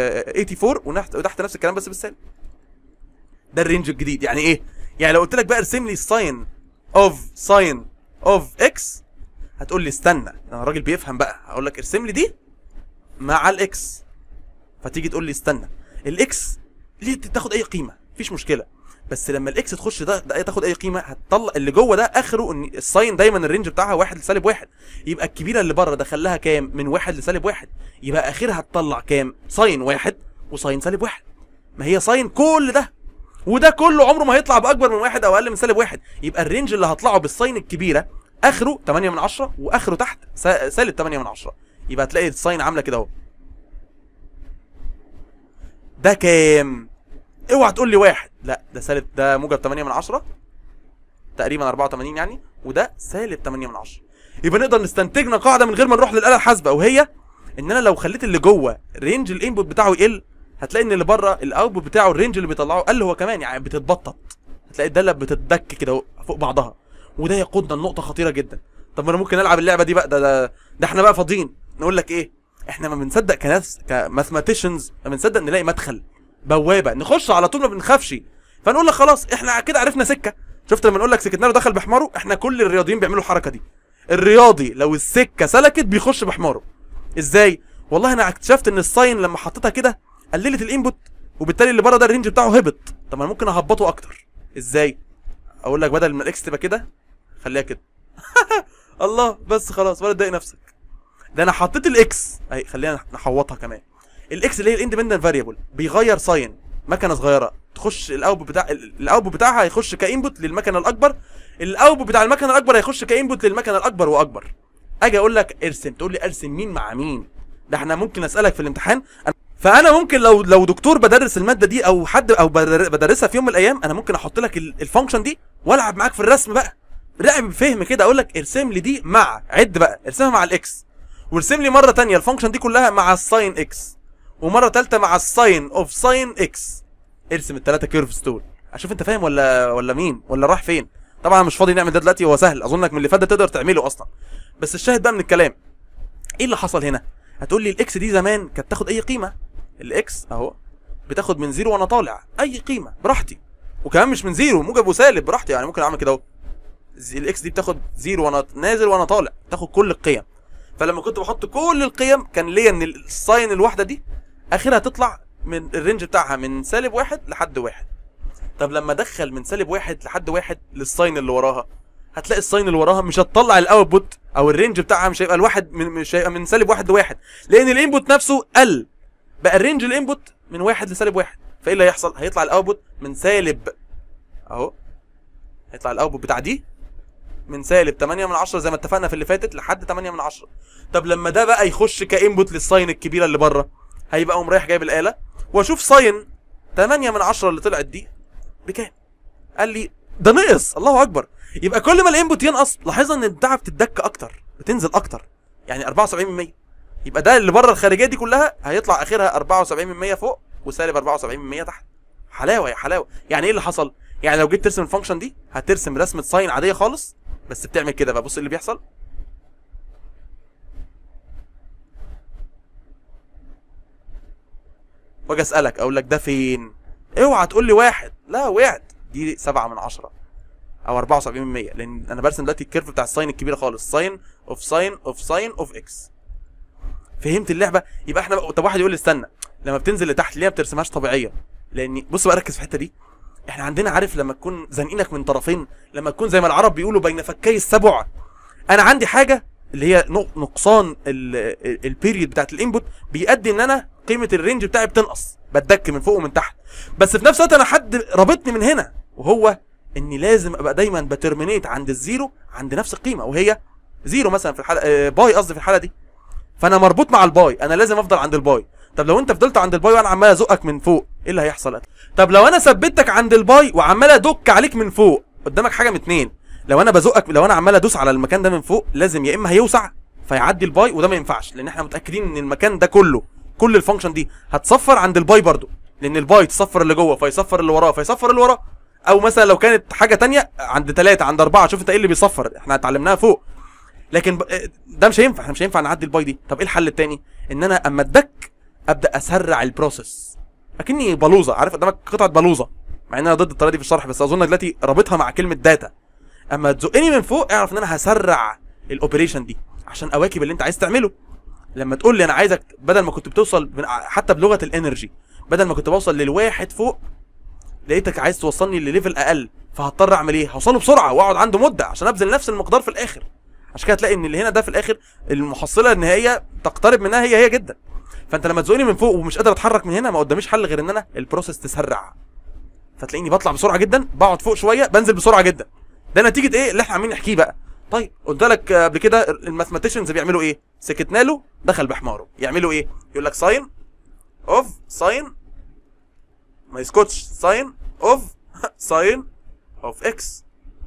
0.84 ونحت- وتحت نفس الكلام بس بالسالب ده الرينج الجديد يعني ايه يعني لو قلت لك بقى ارسم لي الساين اوف ساين اوف اكس هتقول لي استنى انا الراجل بيفهم بقى هقول لك ارسم لي دي مع الاكس فتيجي تقول لي استنى الاكس ليه تاخد اي قيمه مفيش مشكله بس لما الاكس تخش ده, ده تاخد اي قيمه هتطلع اللي جوه ده اخره ان الساين دايما الرينج بتاعها واحد لسالب واحد يبقى الكبيره اللي بره دخل لها كام من واحد لسالب واحد يبقى اخرها هتطلع كام ساين واحد وساين سالب واحد ما هي ساين كل ده وده كله عمره ما هيطلع باكبر من واحد او اقل من سالب واحد يبقى الرينج اللي هطلعه بالساين الكبيره اخره 8 من 10 واخره تحت سا- سالب 8 من 10 يبقى هتلاقي الساين عامله كده اهو ده كام اوعى تقول لي واحد لا ده سالب ده موجب 8 من 10 تقريبا 84 يعني وده سالب 8 من 10 يبقى نقدر نستنتجنا قاعده من غير ما نروح للاله الحاسبه وهي ان انا لو خليت اللي جوه رينج الانبوت بتاعه يقل هتلاقي ان اللي بره الاوتبوت بتاعه الرينج اللي بيطلعه قل هو كمان يعني بتتبطط هتلاقي الداله بتتدك كده فوق بعضها وده يقودنا لنقطه خطيره جدا طب ما انا ممكن العب اللعبه دي بقى ده ده, ده احنا بقى فاضيين نقول لك ايه احنا ما بنصدق كناس كماثماتيشنز ما بنصدق نلاقي مدخل بوابه نخش على طول ما بنخافش فنقول لك خلاص احنا كده عرفنا سكه شفت لما نقول لك سكتنا له دخل بحماره احنا كل الرياضيين بيعملوا الحركه دي الرياضي لو السكه سلكت بيخش بحماره ازاي والله انا اكتشفت ان الساين لما حطيتها كده قللت الانبوت وبالتالي اللي بره ده الرينج بتاعه هبط طب ما انا ممكن اهبطه اكتر ازاي اقول لك بدل ما الاكس تبقى كده خليها كده الله بس خلاص ولا تضايق نفسك ده انا حطيت الاكس اهي خلينا نحوطها كمان الاكس اللي هي الاندبندنت فاريبل بيغير ساين مكنه صغيره تخش الاوتبوت بتاع الاوتبوت بتاعها هيخش كانبوت للمكنه الاكبر الاوتبوت بتاع المكنه الاكبر هيخش كانبوت للمكنه الاكبر واكبر اجي اقول لك ارسم تقول لي ارسم مين مع مين ده احنا ممكن اسالك في الامتحان فانا ممكن لو لو دكتور بدرس الماده دي او حد او بدر- بدرسها في يوم من الايام انا ممكن احط لك ال- الفانكشن دي والعب معاك في الرسم بقى رعب فهم كده اقول لك ارسم لي دي مع عد بقى ارسمها مع الاكس وارسم لي مره تانية الفانكشن دي كلها مع الساين اكس ومره ثالثه مع الساين اوف ساين اكس ارسم الثلاثه كيرفز دول اشوف انت فاهم ولا ولا مين ولا رايح فين طبعا مش فاضي نعمل ده دلوقتي هو سهل اظنك من اللي فات ده تقدر تعمله اصلا بس الشاهد بقى من الكلام ايه اللي حصل هنا هتقول لي الاكس دي زمان كانت تاخد اي قيمه الاكس اهو بتاخد من زيرو وانا طالع اي قيمه براحتي وكمان مش من زيرو موجب وسالب براحتي يعني ممكن اعمل كده اهو زي- الاكس دي بتاخد زيرو وانا نازل وانا طالع تاخد كل القيم فلما كنت بحط كل القيم كان ليا ان الساين الواحده دي اخرها تطلع من الرينج بتاعها من سالب واحد لحد واحد طب لما ادخل من سالب واحد لحد واحد للساين اللي وراها هتلاقي الساين اللي وراها مش هتطلع الاوتبوت او الرينج بتاعها مش هيبقى الواحد من مش هيبقى من سالب واحد لواحد لان الانبوت نفسه قل بقى الرينج الانبوت من واحد لسالب واحد فايه اللي هيحصل؟ هيطلع الاوتبوت من سالب اهو هيطلع الاوتبوت بتاع دي من سالب 8 من 10 زي ما اتفقنا في اللي فاتت لحد 8 من 10 طب لما ده بقى يخش كانبوت للساين الكبيره اللي بره هيبقى قوم رايح جايب الاله واشوف ساين 8 من 10 اللي طلعت دي بكام قال لي ده نقص الله اكبر يبقى كل ما الانبوت ينقص لاحظنا ان البتاعه بتدك اكتر بتنزل اكتر يعني 74% يبقى ده اللي بره الخارجيه دي كلها هيطلع اخرها 74% فوق وسالب 74% تحت حلاوه يا حلاوه يعني ايه اللي حصل يعني لو جيت ترسم الفانكشن دي هترسم رسمه ساين عاديه خالص بس بتعمل كده بقى بص اللي بيحصل واجي اسالك اقول لك ده فين اوعى تقول لي واحد لا وقعت دي سبعة من عشرة او 74% لان انا برسم دلوقتي الكيرف بتاع الساين الكبيره خالص ساين اوف ساين اوف ساين اوف اكس فهمت اللعبه يبقى احنا بقى طب واحد يقول لي استنى لما بتنزل لتحت ليه ما بترسمهاش طبيعيه لان بص بقى ركز في الحته دي احنا عندنا عارف لما تكون زانقينك من طرفين لما تكون زي ما العرب بيقولوا بين فكي السبع انا عندي حاجه اللي هي نق- نقصان البيريد بتاعت الانبوت بيؤدي ان انا قيمه الرينج بتاعي بتنقص بتدك من فوق ومن تحت بس في نفس الوقت انا حد رابطني من هنا وهو اني لازم ابقى دايما بترمينيت عند الزيرو عند نفس القيمه وهي زيرو مثلا في الحاله آه، باي قصدي في الحاله دي فانا مربوط مع الباي انا لازم افضل عند الباي طب لو انت فضلت عند الباي وانا عمال ازقك من فوق ايه اللي هيحصل طب لو انا ثبتك عند الباي وعمال ادك عليك من فوق قدامك حاجه من اتنين لو انا بزقك لو انا عمال ادوس على المكان ده من فوق لازم يا اما هيوسع فيعدي الباي وده ما ينفعش لان احنا متاكدين ان المكان ده كله كل الفانكشن دي هتصفر عند الباي برضو لان الباي تصفر اللي جوه فيصفر اللي وراه فيصفر اللي وراه او مثلا لو كانت حاجه تانية عند ثلاثة عند أربعة شوف انت ايه اللي بيصفر احنا اتعلمناها فوق لكن ب... ده مش هينفع احنا مش هينفع نعدي الباي دي طب ايه الحل التاني ان انا اما ادك ابدا اسرع البروسيس اكني بلوزه عارف قدامك قطعه بلوزه مع ان انا ضد الطريقه دي في الشرح بس اظن دلوقتي رابطها مع كلمه داتا اما تزقني من فوق اعرف ان انا هسرع الاوبريشن دي عشان اواكب اللي انت عايز تعمله لما تقول لي انا عايزك بدل ما كنت بتوصل من حتى بلغه الانرجي بدل ما كنت بوصل للواحد فوق لقيتك عايز توصلني لليفل اقل فهضطر اعمل ايه هوصله بسرعه واقعد عنده مده عشان ابذل نفس المقدار في الاخر عشان كده تلاقي ان اللي هنا ده في الاخر المحصله النهائيه تقترب منها هي هي جدا فانت لما تزقني من فوق ومش قادر اتحرك من هنا ما قداميش حل غير ان انا البروسيس تسرع فتلاقيني بطلع بسرعه جدا بقعد فوق شويه بنزل بسرعه جدا ده نتيجه ايه اللي احنا عاملين نحكيه بقى طيب قلت لك قبل كده الماثماتيشنز بيعملوا ايه سكتنا له دخل بحماره يعملوا ايه يقول لك ساين اوف ساين ما يسكتش ساين اوف ساين اوف اكس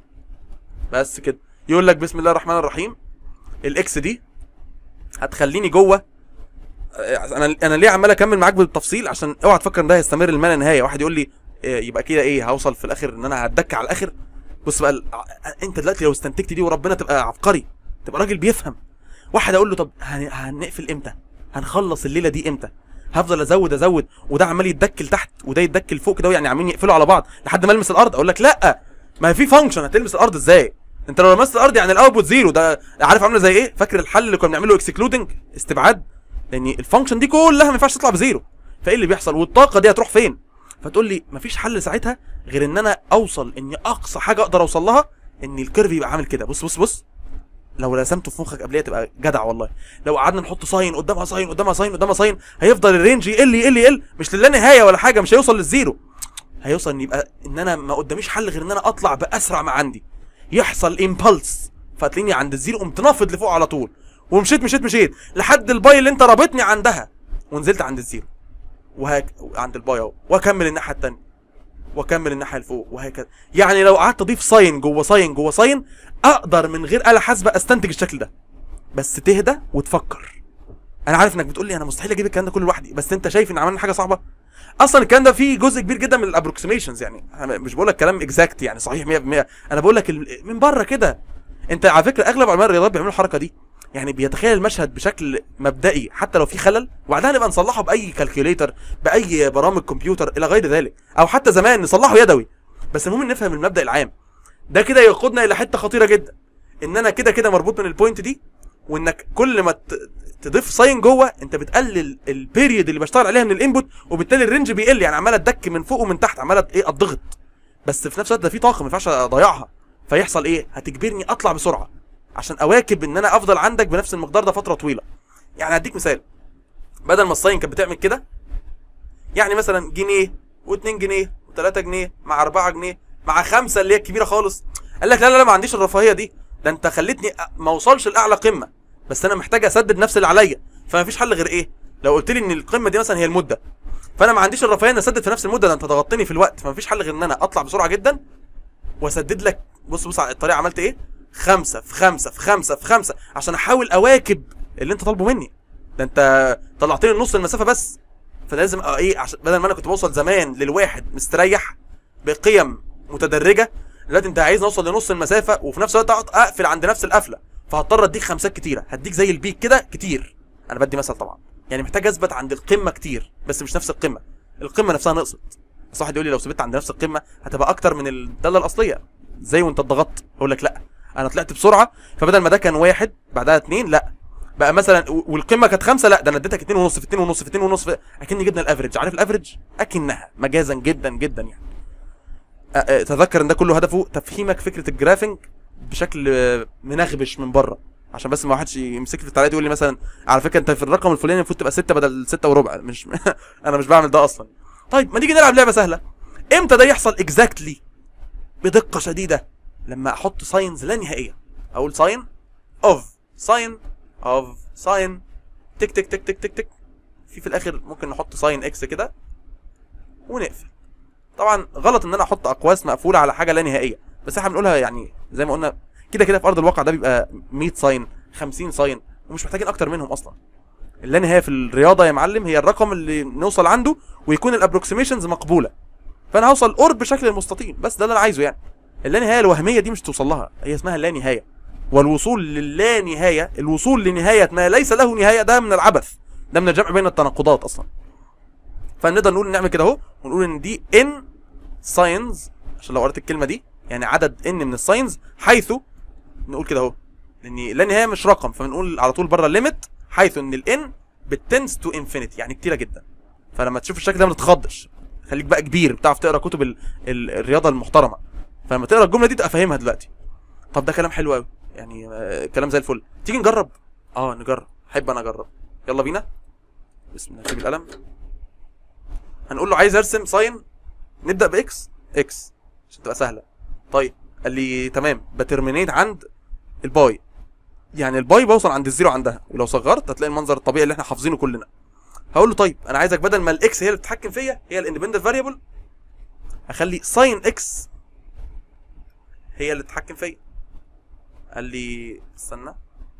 بس كده يقول لك بسم الله الرحمن الرحيم الاكس دي هتخليني جوه انا انا ليه عمال اكمل معاك بالتفصيل عشان اوعى تفكر ان ده هيستمر لما لا نهايه واحد يقول لي إيه يبقى كده ايه هوصل في الاخر ان انا هتدك على الاخر بص بقى ال- انت دلوقتي لو استنتجت دي وربنا تبقى عبقري تبقى راجل بيفهم واحد اقول له طب هن- هنقفل امتى هنخلص الليله دي امتى هفضل ازود ازود وده عمال يتدكل تحت وده يتدكل فوق كده يعني عاملين يقفلوا على بعض لحد ما المس الارض اقول لك لا ما في فانكشن هتلمس الارض ازاي انت لو لمست الارض يعني الاوتبوت زيرو ده عارف عامله زي ايه فاكر الحل اللي كنا بنعمله اكسكلودنج استبعاد لان الفانكشن دي كلها ما ينفعش تطلع بزيرو فايه اللي بيحصل والطاقه دي هتروح فين فتقول لي مفيش حل ساعتها غير ان انا اوصل اني اقصى حاجه اقدر اوصل لها ان الكيرف يبقى عامل كده بص بص بص لو رسمته في مخك قبليه تبقى جدع والله لو قعدنا نحط ساين قدامها ساين قدامها ساين قدامها ساين هيفضل الرينج يقل يقل يقل مش للا نهايه ولا حاجه مش هيوصل للزيرو هيوصل ان يبقى ان انا ما قداميش حل غير ان انا اطلع باسرع ما عندي يحصل امبلس فتلاقيني عند الزيرو قمت نافض لفوق على طول ومشيت مشيت مشيت لحد الباي اللي انت رابطني عندها ونزلت عند الزيرو وهك عند الباي اهو واكمل الناحيه الثانيه واكمل الناحيه اللي فوق وهكذا يعني لو قعدت اضيف ساين جوه ساين جوه ساين اقدر من غير آلة حاسبة استنتج الشكل ده بس تهدى وتفكر انا عارف انك بتقول لي انا مستحيل اجيب الكلام ده كله لوحدي بس انت شايف ان عملنا حاجه صعبه اصلا الكلام ده فيه جزء كبير جدا من الابروكسيميشنز يعني انا مش بقول لك كلام اكزاكت يعني صحيح 100% انا بقول لك ال- من بره كده انت على فكره اغلب علماء الرياضيات بيعملوا الحركه دي يعني بيتخيل المشهد بشكل مبدئي حتى لو في خلل وبعدها نبقى نصلحه باي كالكوليتر باي برامج كمبيوتر الى غير ذلك او حتى زمان نصلحه يدوي بس المهم نفهم المبدا العام ده كده يقودنا الى حته خطيره جدا ان انا كده كده مربوط من البوينت دي وانك كل ما ت- تضيف ساين جوه انت بتقلل البيريد اللي بشتغل عليها من الانبوت وبالتالي الرينج بيقل يعني عمال اتدك من فوق ومن تحت عمال ايه اتضغط بس في نفس الوقت ده في طاقه ما ينفعش اضيعها فيحصل ايه هتجبرني اطلع بسرعه عشان اواكب ان انا افضل عندك بنفس المقدار ده فتره طويله يعني هديك مثال بدل ما الصين كانت بتعمل كده يعني مثلا جنيه و2 جنيه و3 جنيه مع 4 جنيه مع خمسة اللي هي الكبيره خالص قال لك لا لا لا ما عنديش الرفاهيه دي ده انت خليتني أ- ما اوصلش لاعلى قمه بس انا محتاج اسدد نفس اللي عليا فما فيش حل غير ايه لو قلت لي ان القمه دي مثلا هي المده فانا ما عنديش الرفاهيه ان اسدد في نفس المده ده انت ضغطتني في الوقت فما فيش حل غير ان انا اطلع بسرعه جدا واسدد لك بص بص على الطريقه عملت ايه خمسة في خمسة في خمسة في خمسة عشان احاول اواكب اللي انت طالبه مني ده انت طلعتني نص المسافه بس فلازم أ- ايه عشان بدل ما انا كنت بوصل زمان للواحد مستريح بقيم متدرجه دلوقتي انت عايز نوصل لنص المسافه وفي نفس الوقت اقعد اقفل عند نفس القفله فهضطر اديك خمسات كتيره هديك زي البيك كده كتير انا بدي مثل طبعا يعني محتاج اثبت عند القمه كتير بس مش نفس القمه القمه نفسها نقصت بس واحد يقول لي لو ثبت عند نفس القمه هتبقى اكتر من الداله الاصليه زي وانت اتضغطت اقول لك لا انا طلعت بسرعه فبدل ما ده كان واحد بعدها اتنين لا بقى مثلا و- والقمه كانت خمسه لا ده انا اديتك اتنين ونص في اتنين ونص في اتنين ونص في اكني جبنا الافرج عارف الافرج اكنها مجازا جدا جدا يعني أ- أ- تذكر ان ده كله هدفه تفهيمك فكره الجرافنج بشكل آه، منغبش من بره عشان بس ما حدش يمسك في التعليقات يقول لي مثلا على فكره انت في الرقم الفلاني المفروض تبقى 6 بدل 6 وربع مش انا مش بعمل ده اصلا طيب ما نيجي نلعب لعبه سهله امتى ده يحصل اكزاكتلي بدقه شديده لما احط ساينز لا نهائيه اقول ساين اوف ساين اوف ساين تك تك تك تك تك تك في في الاخر ممكن نحط ساين اكس كده ونقفل طبعا غلط ان انا احط اقواس مقفوله على حاجه لا نهائيه بس احنا بنقولها يعني زي ما قلنا كده كده في ارض الواقع ده بيبقى 100 ساين 50 ساين ومش محتاجين اكتر منهم اصلا اللا نهايه في الرياضه يا معلم هي الرقم اللي نوصل عنده ويكون الابروكسيميشنز مقبوله فانا هوصل قرب بشكل المستطيل بس ده اللي انا عايزه يعني اللا نهايه الوهميه دي مش توصل لها هي اسمها اللا نهايه والوصول للا نهايه الوصول لنهايه ما ليس له نهايه ده من العبث ده من الجمع بين التناقضات اصلا فنقدر نقول نعمل كده اهو ونقول ان دي ان ساينز عشان لو قريت الكلمه دي يعني عدد ان من الساينز حيث نقول كده اهو لان لا نهايه مش رقم فبنقول على طول بره الليميت حيث ان الان بتنس تو انفينيتي يعني كتيره جدا فلما تشوف الشكل ده ما تتخضش خليك بقى كبير بتعرف تقرا كتب ال... ال... الرياضه المحترمه فلما تقرا الجمله دي تبقى فاهمها دلوقتي طب ده كلام حلو قوي يعني آه، كلام زي الفل تيجي نجرب اه نجرب احب انا اجرب يلا بينا بسم الله نجيب القلم هنقول له عايز ارسم ساين نبدا باكس اكس عشان تبقى سهله طيب قال لي تمام بترمينيت عند الباي يعني الباي بوصل عند الزيرو عندها ولو صغرت هتلاقي المنظر الطبيعي اللي احنا حافظينه كلنا هقول له طيب انا عايزك بدل ما الاكس هي اللي بتتحكم فيا هي الاندبندنت فاريبل اخلي ساين اكس هي اللي تتحكم فيا قال لي استنى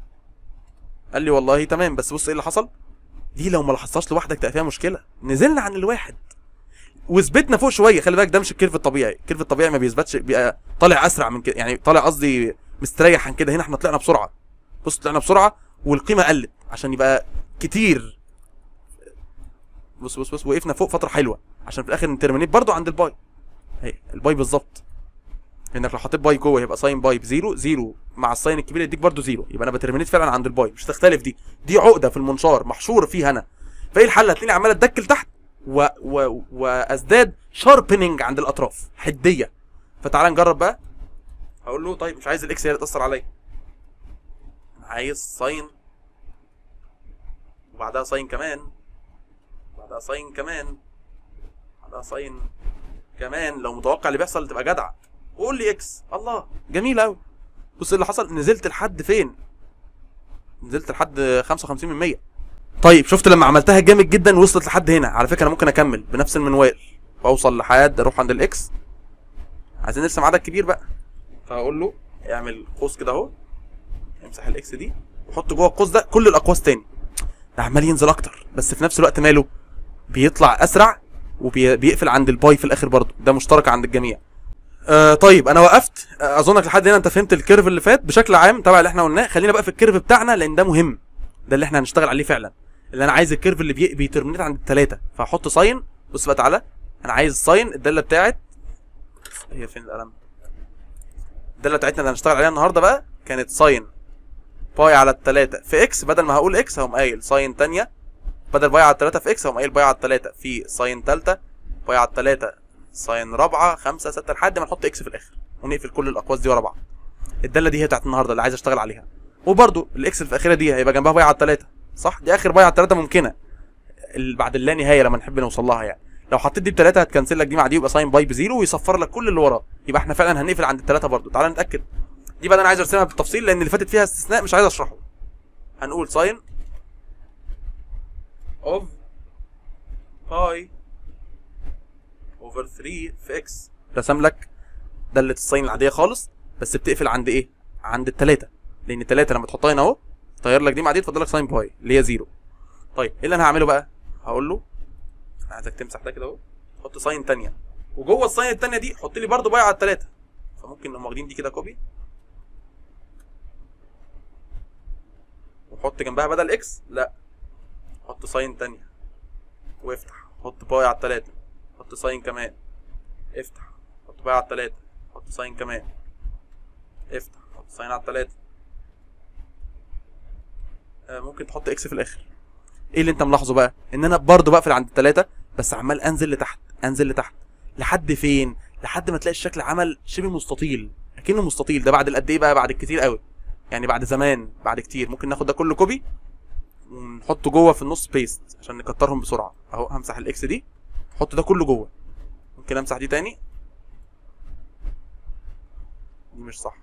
قال لي والله تمام بس بص ايه اللي حصل دي لو ما لاحظتهاش لوحدك تبقى فيها مشكله نزلنا عن الواحد وثبتنا فوق شويه خلي بالك ده مش الكيرف الطبيعي الكيرف الطبيعي ما بيثبتش بيبقى طالع اسرع من كده يعني طالع قصدي مستريح عن كده هنا احنا طلعنا بسرعه بص طلعنا بسرعه والقيمه قلت عشان يبقى كتير بص بص بص وقفنا فوق فتره حلوه عشان في الاخر نترمينيت برضو عند الباي اهي الباي بالظبط انك لو حطيت باي جوه يبقى ساين باي بزيرو زيرو مع الساين الكبير يديك برضو زيرو يبقى انا بترمينيت فعلا عند الباي مش هتختلف دي دي عقده في المنشار محشور فيها انا فايه الحل هتلاقيني عمال اتدكل تحت و... و... وازداد شاربننج عند الاطراف حديه فتعال نجرب بقى هقول له طيب مش عايز الاكس هي اللي تاثر عليا أنا عايز ساين وبعدها ساين كمان بعدها ساين كمان بعدها ساين كمان لو متوقع اللي بيحصل تبقى جدع وقول لي اكس الله جميل قوي بص إيه اللي حصل نزلت لحد فين نزلت لحد 55% طيب شفت لما عملتها جامد جدا وصلت لحد هنا على فكره انا ممكن اكمل بنفس المنوال واوصل لحد اروح عند الاكس عايزين نرسم عدد كبير بقى فهقول له اعمل قوس كده اهو امسح الاكس دي وحط جوه القوس ده كل الاقواس تاني ده عمال ينزل اكتر بس في نفس الوقت ماله بيطلع اسرع وبيقفل عند الباي في الاخر برضه ده مشترك عند الجميع آه طيب انا وقفت آه اظنك لحد هنا انت فهمت الكيرف اللي فات بشكل عام تبع اللي احنا قلناه خلينا بقى في الكيرف بتاعنا لان ده مهم ده اللي احنا هنشتغل عليه فعلا اللي انا عايز الكيرف اللي بي... بيترمينيت عند الثلاثه فهحط ساين بص بقى تعالى انا عايز ساين الداله بتاعت هي فين القلم الداله بتاعتنا اللي هنشتغل عليها النهارده بقى كانت ساين باي على الثلاثه في اكس بدل ما هقول اكس هقوم قايل ساين تانية بدل باي على الثلاثه في اكس هقوم قايل باي على الثلاثه في ساين ثالثه باي على الثلاثه ساين رابعه خمسه سته لحد ما نحط اكس في الاخر ونقفل كل الاقواس دي ورا بعض الداله دي هي بتاعت النهارده اللي عايز اشتغل عليها وبرده الاكس اللي في الاخيره دي هيبقى جنبها باي على الثلاثه صح دي اخر باي على الثلاثه ممكنه ال- بعد اللا نهايه لما نحب نوصل لها يعني لو حطيت دي بثلاثه هتكنسل لك دي مع دي يبقى ساين باي بزيرو ويصفر لك كل اللي وراه يبقى احنا فعلا هنقفل عند الثلاثه برضو تعال نتاكد دي بقى انا عايز ارسمها بالتفصيل لان اللي فاتت فيها استثناء مش عايز اشرحه هنقول ساين اوف باي اوفر 3 في اكس رسم لك داله الساين العاديه خالص بس بتقفل عند ايه عند الثلاثه لان الثلاثه لما تحطها هنا اهو طير لك دي مع دي تفضل لك ساين باي اللي هي زيرو طيب ايه اللي انا هعمله بقى هقول له انا عايزك تمسح ده كده اهو حط ساين تانية وجوه الساين التانية دي حط لي برضه باي على الثلاثه فممكن نقوم واخدين دي كده كوبي وحط جنبها بدل اكس لا حط ساين تانية وافتح حط باي على التلاتة حط ساين كمان افتح حط باي على التلاتة حط ساين كمان افتح حط ساين على التلاتة آه ممكن تحط اكس في الاخر ايه اللي انت ملاحظه بقى ان انا برضه بقفل عند التلاتة بس عمال انزل لتحت انزل لتحت لحد فين لحد ما تلاقي الشكل عمل شبه مستطيل اكنه مستطيل ده بعد القد ايه بقى بعد الكتير قوي يعني بعد زمان بعد كتير ممكن ناخد ده كله كوبي ونحطه جوه في النص بيست عشان نكترهم بسرعه اهو همسح الاكس دي احط ده كله جوه ممكن امسح دي تاني دي مش صح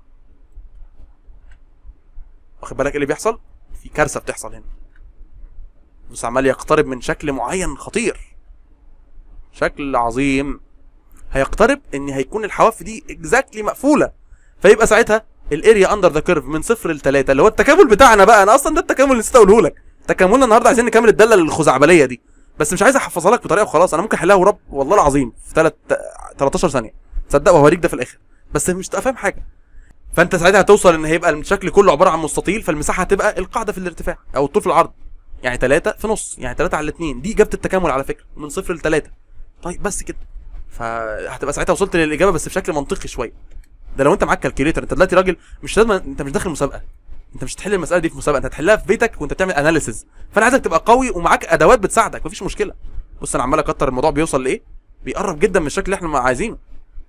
واخد بالك ايه اللي بيحصل في كارثه بتحصل هنا بص عمال يقترب من شكل معين خطير شكل عظيم هيقترب ان هيكون الحواف دي اكزاكتلي مقفوله فيبقى ساعتها الاريا اندر ذا كيرف من صفر لثلاثه اللي هو التكامل بتاعنا بقى انا اصلا ده التكامل اللي نسيت اقوله لك تكاملنا النهارده عايزين نكمل الداله الخزعبليه دي بس مش عايز احفظها لك بطريقه وخلاص انا ممكن احلها ورب والله العظيم في 3 13 ثانيه تصدق وهوريك ده في الاخر بس مش تبقى فاهم حاجه فانت ساعتها هتوصل ان هيبقى الشكل كله عباره عن مستطيل فالمساحه هتبقى القاعده في الارتفاع او الطول في العرض يعني 3 في نص يعني 3 على 2 دي اجابه التكامل على فكره من صفر ل 3 طيب بس كده فهتبقى ساعتها وصلت للاجابه بس بشكل منطقي شويه ده لو انت معاك كالكوليتر انت دلوقتي راجل مش لازم انت مش داخل مسابقه انت مش هتحل المساله دي في مسابقه انت هتحلها في بيتك وانت بتعمل اناليسز فانا عايزك تبقى قوي ومعاك ادوات بتساعدك مفيش مشكله بص انا عمال اكتر الموضوع بيوصل لايه بيقرب جدا من الشكل اللي احنا عايزينه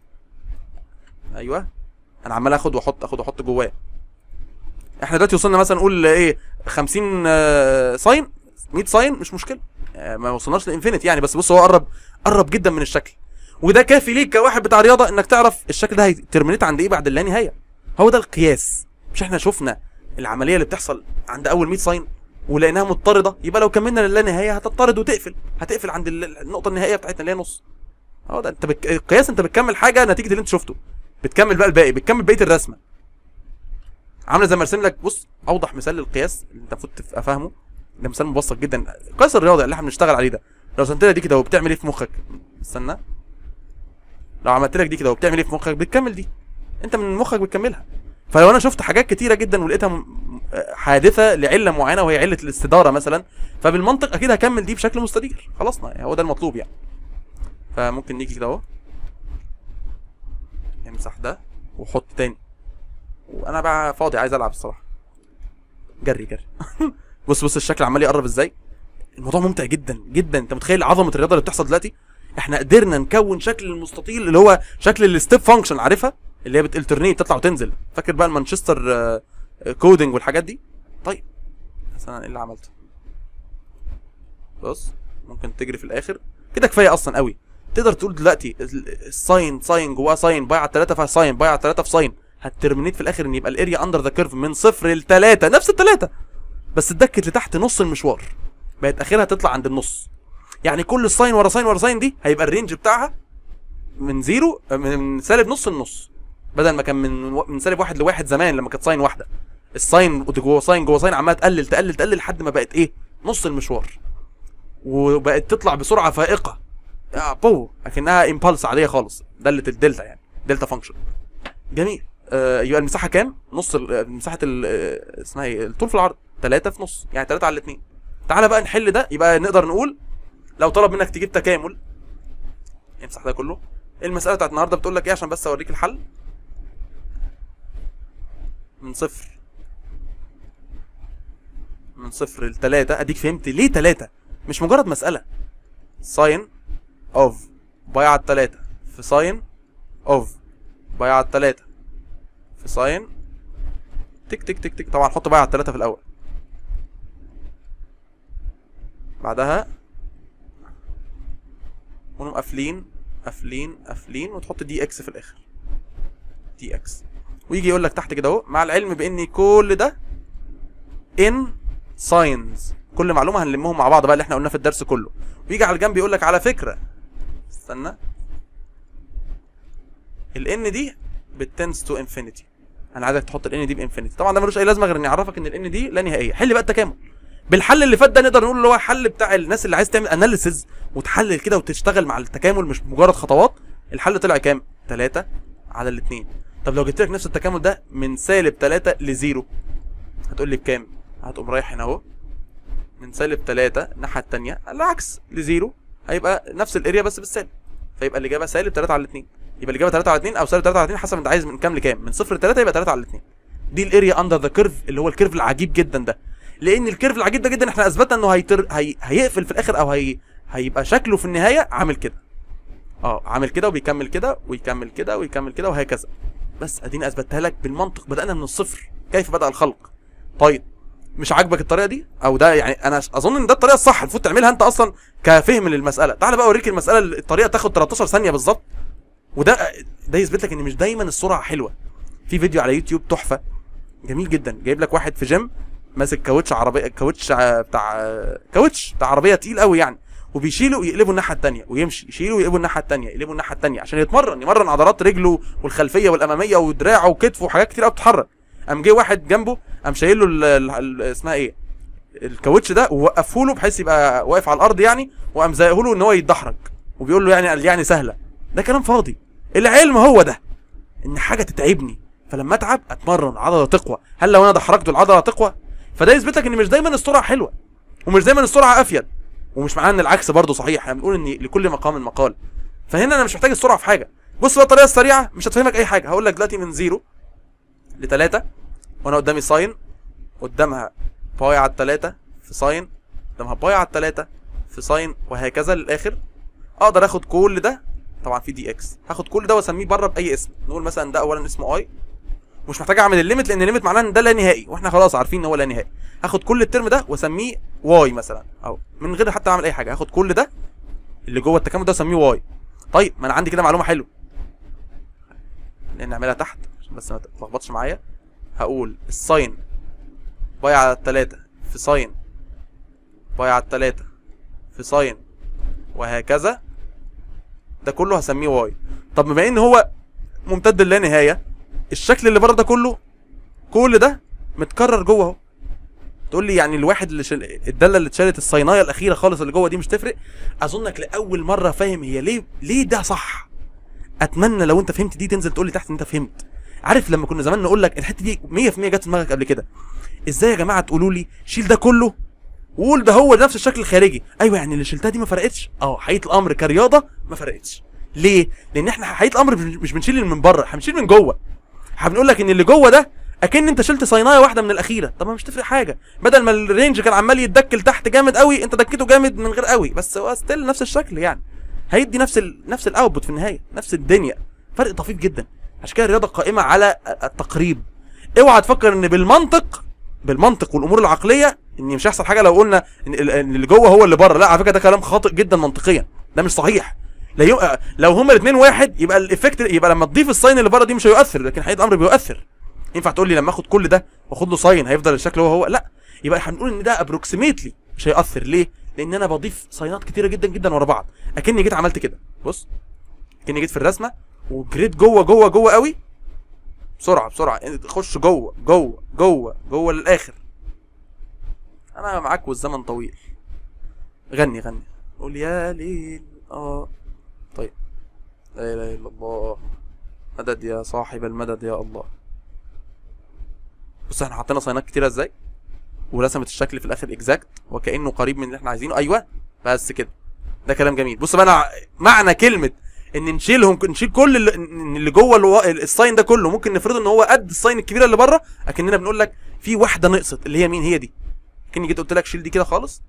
ايوه انا عمال اخد واحط اخد واحط جواه احنا دلوقتي وصلنا مثلا نقول ايه 50 آه، ساين 100 ساين مش مشكله آه، ما وصلناش لانفينيتي يعني بس بص هو قرب قرب جدا من الشكل وده كافي ليك كواحد بتاع رياضه انك تعرف الشكل ده هيترمينيت عند ايه بعد اللانهايه هو ده القياس مش احنا شفنا العمليه اللي بتحصل عند اول 100 ساين ولقيناها مضطرده يبقى لو كملنا للانهايه هتضطرد وتقفل هتقفل عند ال- النقطه النهائيه بتاعتنا اللي هي نص هو ده انت بك... القياس انت بتكمل حاجه نتيجه اللي انت شفته بتكمل بقى الباقي بتكمل بقيه الرسمه عامله زي ما ارسم لك بص اوضح مثال للقياس اللي انت المفروض تبقى فاهمه ده مثال مبسط جدا القياس الرياضي اللي احنا بنشتغل عليه ده لو رسمت لك دي كده وبتعمل ايه في مخك استنى لو عملت لك دي كده وبتعمل ايه في مخك بتكمل دي انت من مخك بتكملها فلو انا شفت حاجات كتيره جدا ولقيتها م- م- حادثه لعله معينه وهي عله الاستداره مثلا فبالمنطق اكيد هكمل دي بشكل مستدير خلصنا يعني هو ده المطلوب يعني فممكن نيجي كده اهو امسح ده وحط تاني وانا بقى فاضي عايز العب الصراحه جري جري بص بص الشكل عمال يقرب ازاي الموضوع ممتع جدا جدا انت متخيل عظمه الرياضه اللي بتحصل دلوقتي احنا قدرنا نكون شكل المستطيل اللي هو شكل الستيب فانكشن عارفها اللي هي بتالترنيت تطلع وتنزل فاكر بقى المانشستر آه، آه، كودنج والحاجات دي طيب بس انا ايه اللي عملته بص ممكن تجري في الاخر كده كفايه اصلا قوي تقدر تقول دلوقتي ال- الساين ساين جواه ساين بايع على 3 في ساين بايع على 3 في ساين هترمينيت في الاخر ان يبقى الاريا اندر ذا كيرف من صفر لثلاثة نفس الثلاثة بس اتدكت لتحت نص المشوار بقت اخرها تطلع عند النص يعني كل ساين ورا ساين ورا ساين دي هيبقى الرينج بتاعها من زيرو من سالب نص لنص بدل ما كان من من سالب واحد لواحد زمان لما كانت ساين واحده الساين جوه ساين جوه ساين عماله تقلل تقلل تقلل لحد ما بقت ايه نص المشوار وبقت تطلع بسرعه فائقه يا بو اكنها امبالس عاديه خالص داله الدلتا يعني دلتا فانكشن جميل آه يبقى المساحه كام نص ال- آه، مساحه ال- آه، اسمها ايه الطول في العرض 3 في نص يعني 3 على الاثنين تعالى بقى نحل ده يبقى نقدر نقول لو طلب منك تجيب تكامل امسح ده كله المساله بتاعت النهارده بتقول لك ايه عشان بس اوريك الحل من صفر من صفر لتلاتة اديك فهمت ليه تلاتة مش مجرد مسألة ساين اوف باي على التلاتة في ساين اوف باي على التلاتة في ساين تك تك تك تك طبعا حط باي على التلاتة في الاول بعدها ونقوم قافلين قافلين قافلين وتحط دي اكس في الاخر دي اكس ويجي يقول لك تحت كده اهو مع العلم بان كل ده ان ساينز كل معلومه هنلمهم مع بعض بقى اللي احنا قلناه في الدرس كله ويجي على الجنب يقول لك على فكره استنى الان دي بتنس تو انفينيتي انا عايزك تحط الان دي بانفينيتي طبعا ده ملوش اي لازمه غير اني اعرفك ان الان دي لا نهائيه حل بقى التكامل بالحل اللي فات ده نقدر نقول اللي هو حل بتاع الناس اللي عايز تعمل اناليسز وتحلل كده وتشتغل مع التكامل مش مجرد خطوات الحل طلع كام 3 على الاثنين طب لو جبت لك نفس التكامل ده من سالب 3 لزيرو هتقول لي بكام هتقوم رايح هنا اهو من سالب 3 الناحيه الثانيه العكس لزيرو هيبقى نفس الاريا بس بالسالب فيبقى الاجابه سالب 3 على 2 يبقى الاجابه 3 على 2 او سالب 3 على 2 حسب انت عايز من كام لكام من صفر ل 3 يبقى 3 على 2 دي الاريا اندر ذا كيرف اللي هو الكيرف العجيب جدا ده لان الكيرف العجيب ده جدا احنا اثبتنا انه هيتر... هي... هيقفل في الاخر او هي... هيبقى شكله في النهايه عامل كده اه عامل كده وبيكمل كده ويكمل كده ويكمل كده وهكذا بس اديني اثبتها لك بالمنطق بدانا من الصفر كيف بدا الخلق طيب مش عاجبك الطريقه دي او ده يعني انا اظن ان ده الطريقه الصح المفروض تعملها انت اصلا كفهم للمساله تعال بقى اوريك المساله الطريقه تاخد 13 ثانيه بالظبط وده ده يثبت لك ان مش دايما السرعه حلوه في فيديو على يوتيوب تحفه جميل جدا جايب لك واحد في جيم ماسك كاوتش عربيه كاوتش ع- بتاع كاوتش بتاع عربيه تقيل قوي يعني وبيشيله ويقلبه الناحيه الثانيه ويمشي يشيله ويقلبه الناحيه الثانيه يقلبه الناحيه الثانيه عشان يتمرن يمرن عضلات رجله والخلفيه والاماميه ودراعه وكتفه وحاجات كتير قوي بتتحرك قام جه واحد جنبه قام شايل له ال- ال- ال- اسمها ايه الكاوتش ده ووقفه له بحيث يبقى واقف على الارض يعني وقام زايقه له ان هو يتدحرج وبيقول له يعني يعني سهله ده كلام فاضي العلم هو ده ان حاجه تتعبني فلما اتعب اتمرن العضله تقوى هل لو انا دحرجت العضله تقوى فده يثبت لك ان مش دايما السرعه حلوه ومش دايما السرعه افيد ومش معناه ان العكس برضه صحيح احنا بنقول ان لكل مقام مقال فهنا انا مش محتاج السرعه في حاجه بص بقى الطريقه السريعه مش هتفهمك اي حاجه هقول لك دلوقتي من زيرو لتلاتة وانا قدامي ساين قدامها باي على التلاتة في ساين قدامها باي على التلاتة في ساين وهكذا للاخر اقدر اخد كل ده طبعا في دي اكس هاخد كل ده واسميه بره باي اسم نقول مثلا ده اولا اسمه اي مش محتاج اعمل الليمت لان الليمت معناه ان ده لا نهائي واحنا خلاص عارفين ان هو لا نهائي هاخد كل الترم ده واسميه واي مثلا او من غير حتى اعمل اي حاجه هاخد كل ده اللي جوه التكامل ده اسميه واي طيب ما انا عندي كده معلومه حلوه لان نعملها تحت عشان بس ما تتلخبطش معايا هقول الساين باي على التلاتة في ساين باي على التلاتة في ساين وهكذا ده كله هسميه واي طب بما ان هو ممتد لا نهايه الشكل اللي بره ده كله كل ده متكرر جوه اهو تقول لي يعني الواحد اللي شل... الداله اللي اتشالت الصينايه الاخيره خالص اللي جوه دي مش تفرق اظنك لاول مره فاهم هي ليه ليه ده صح اتمنى لو انت فهمت دي تنزل تقول لي تحت ان انت فهمت عارف لما كنا زمان نقول لك الحته دي 100% جت في دماغك قبل كده ازاي يا جماعه تقولوا لي شيل ده كله وقول ده هو نفس الشكل الخارجي ايوه يعني اللي شلتها دي ما فرقتش اه حقيقه الامر كرياضه ما فرقتش ليه لان احنا حقيقه الامر مش مش بنشيل اللي من بره احنا بنشيل من جوه احنا بنقول لك ان اللي جوه ده اكن انت شلت صينايه واحده من الاخيره طب ما مش تفرق حاجه بدل ما الرينج كان عمال يتدكل تحت جامد قوي انت دكيته جامد من غير قوي بس هو ستيل نفس الشكل يعني هيدي نفس ال... نفس الاوتبوت في النهايه نفس الدنيا فرق طفيف جدا عشان كده الرياضه قائمه على التقريب اوعى تفكر ان بالمنطق بالمنطق والامور العقليه ان مش هيحصل حاجه لو قلنا ان ال- إن اللي جوه هو اللي بره لا على فكره ده كلام خاطئ جدا منطقيا ده مش صحيح لا يو... لو هما الاثنين واحد يبقى الايفكت يبقى لما تضيف الساين اللي بره دي مش هيؤثر لكن حقيقه الامر بيؤثر ينفع تقول لي لما اخد كل ده واخد له ساين هيفضل الشكل هو هو لا يبقى هنقول ان ده ابروكسيميتلي مش هيأثر ليه؟ لان انا بضيف ساينات كتيره جدا جدا ورا بعض اكني جيت عملت كده بص اكني جيت في الرسمه وجريت جوه جوه جوه قوي بسرعه بسرعه خش جوه جوه جوه جوه للاخر انا معاك والزمن طويل غني غني قول يا ليل اه طيب لا اله الا الله مدد يا صاحب المدد يا الله بص احنا حطينا صينات كتيره ازاي ورسمت الشكل في الاخر اكزاكت وكانه قريب من اللي احنا عايزينه ايوه بس كده ده كلام جميل بص بقى انا معنى كلمه ان نشيلهم نشيل كل اللي, إن اللي جوه الو... الساين ده كله ممكن نفرض ان هو قد الساين الكبيره اللي بره اكننا بنقول لك في واحده نقصت اللي هي مين هي دي كاني جيت قلت لك شيل دي كده خالص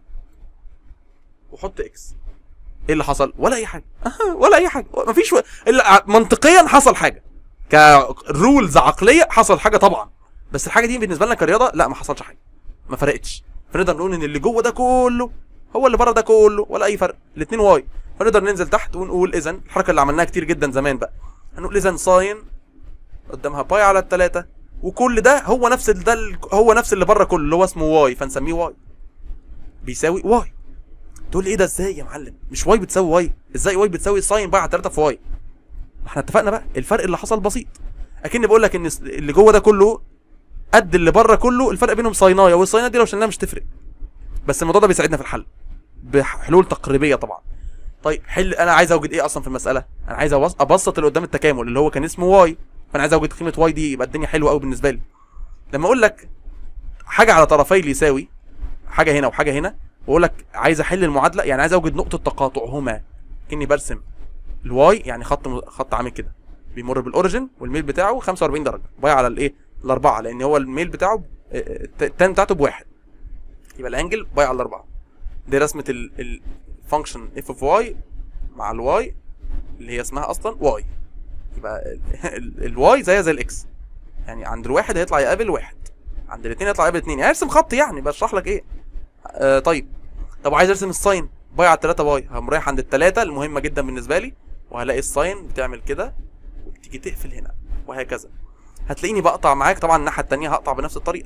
وحط اكس ايه اللي حصل ولا اي حاجه ولا اي حاجه مفيش و... الا منطقيا حصل حاجه كرولز عقليه حصل حاجه طبعا بس الحاجه دي بالنسبه لنا كرياضه لا ما حصلش حاجه ما فرقتش فنقدر نقول ان اللي جوه ده كله هو اللي بره ده كله ولا اي فرق الاثنين واي فنقدر ننزل تحت ونقول اذا الحركه اللي عملناها كتير جدا زمان بقى هنقول اذا ساين قدامها باي على الثلاثه وكل ده هو نفس ال- ده ال- هو نفس اللي بره كله اللي هو اسمه واي فنسميه واي بيساوي واي تقول لي ايه ده ازاي يا معلم مش واي بتساوي واي ازاي واي بتساوي ساين باي على 3 في واي ما احنا اتفقنا بقى الفرق اللي حصل بسيط اكني بقول لك ان الس- اللي جوه ده كله قد اللي بره كله الفرق بينهم صينايه والصينايه دي لو شلناها مش تفرق بس الموضوع ده بيساعدنا في الحل بحلول تقريبيه طبعا طيب حل انا عايز اوجد ايه اصلا في المساله انا عايز أوص- ابسط اللي قدام التكامل اللي هو كان اسمه واي فانا عايز اوجد قيمه واي دي يبقى الدنيا حلوه قوي بالنسبه لي لما اقول لك حاجه على طرفي اللي يساوي حاجه هنا وحاجه هنا واقول لك عايز احل المعادله يعني عايز اوجد نقطه تقاطعهما كاني برسم الواي يعني خط م- خط عامل كده بيمر بالاوريجن والميل بتاعه 45 درجه باي على الايه الاربعه لان هو الميل بتاعه ب- الت- التان بتاعته بواحد يبقى الانجل باي على الاربعه دي رسمه الفانكشن اف اوف واي مع الواي اللي هي اسمها اصلا واي يبقى الواي زيها زي الاكس يعني عند الواحد هيطلع يقابل واحد عند الاثنين هيطلع يقابل اثنين يعني ارسم خط يعني بشرح لك ايه آه طيب طب عايز ارسم الساين باي على 3 باي هقوم رايح عند الثلاثه المهمه جدا بالنسبه لي وهلاقي الساين بتعمل كده وبتيجي تقفل هنا وهكذا هتلاقيني بقطع معاك طبعا الناحيه الثانيه هقطع بنفس الطريقه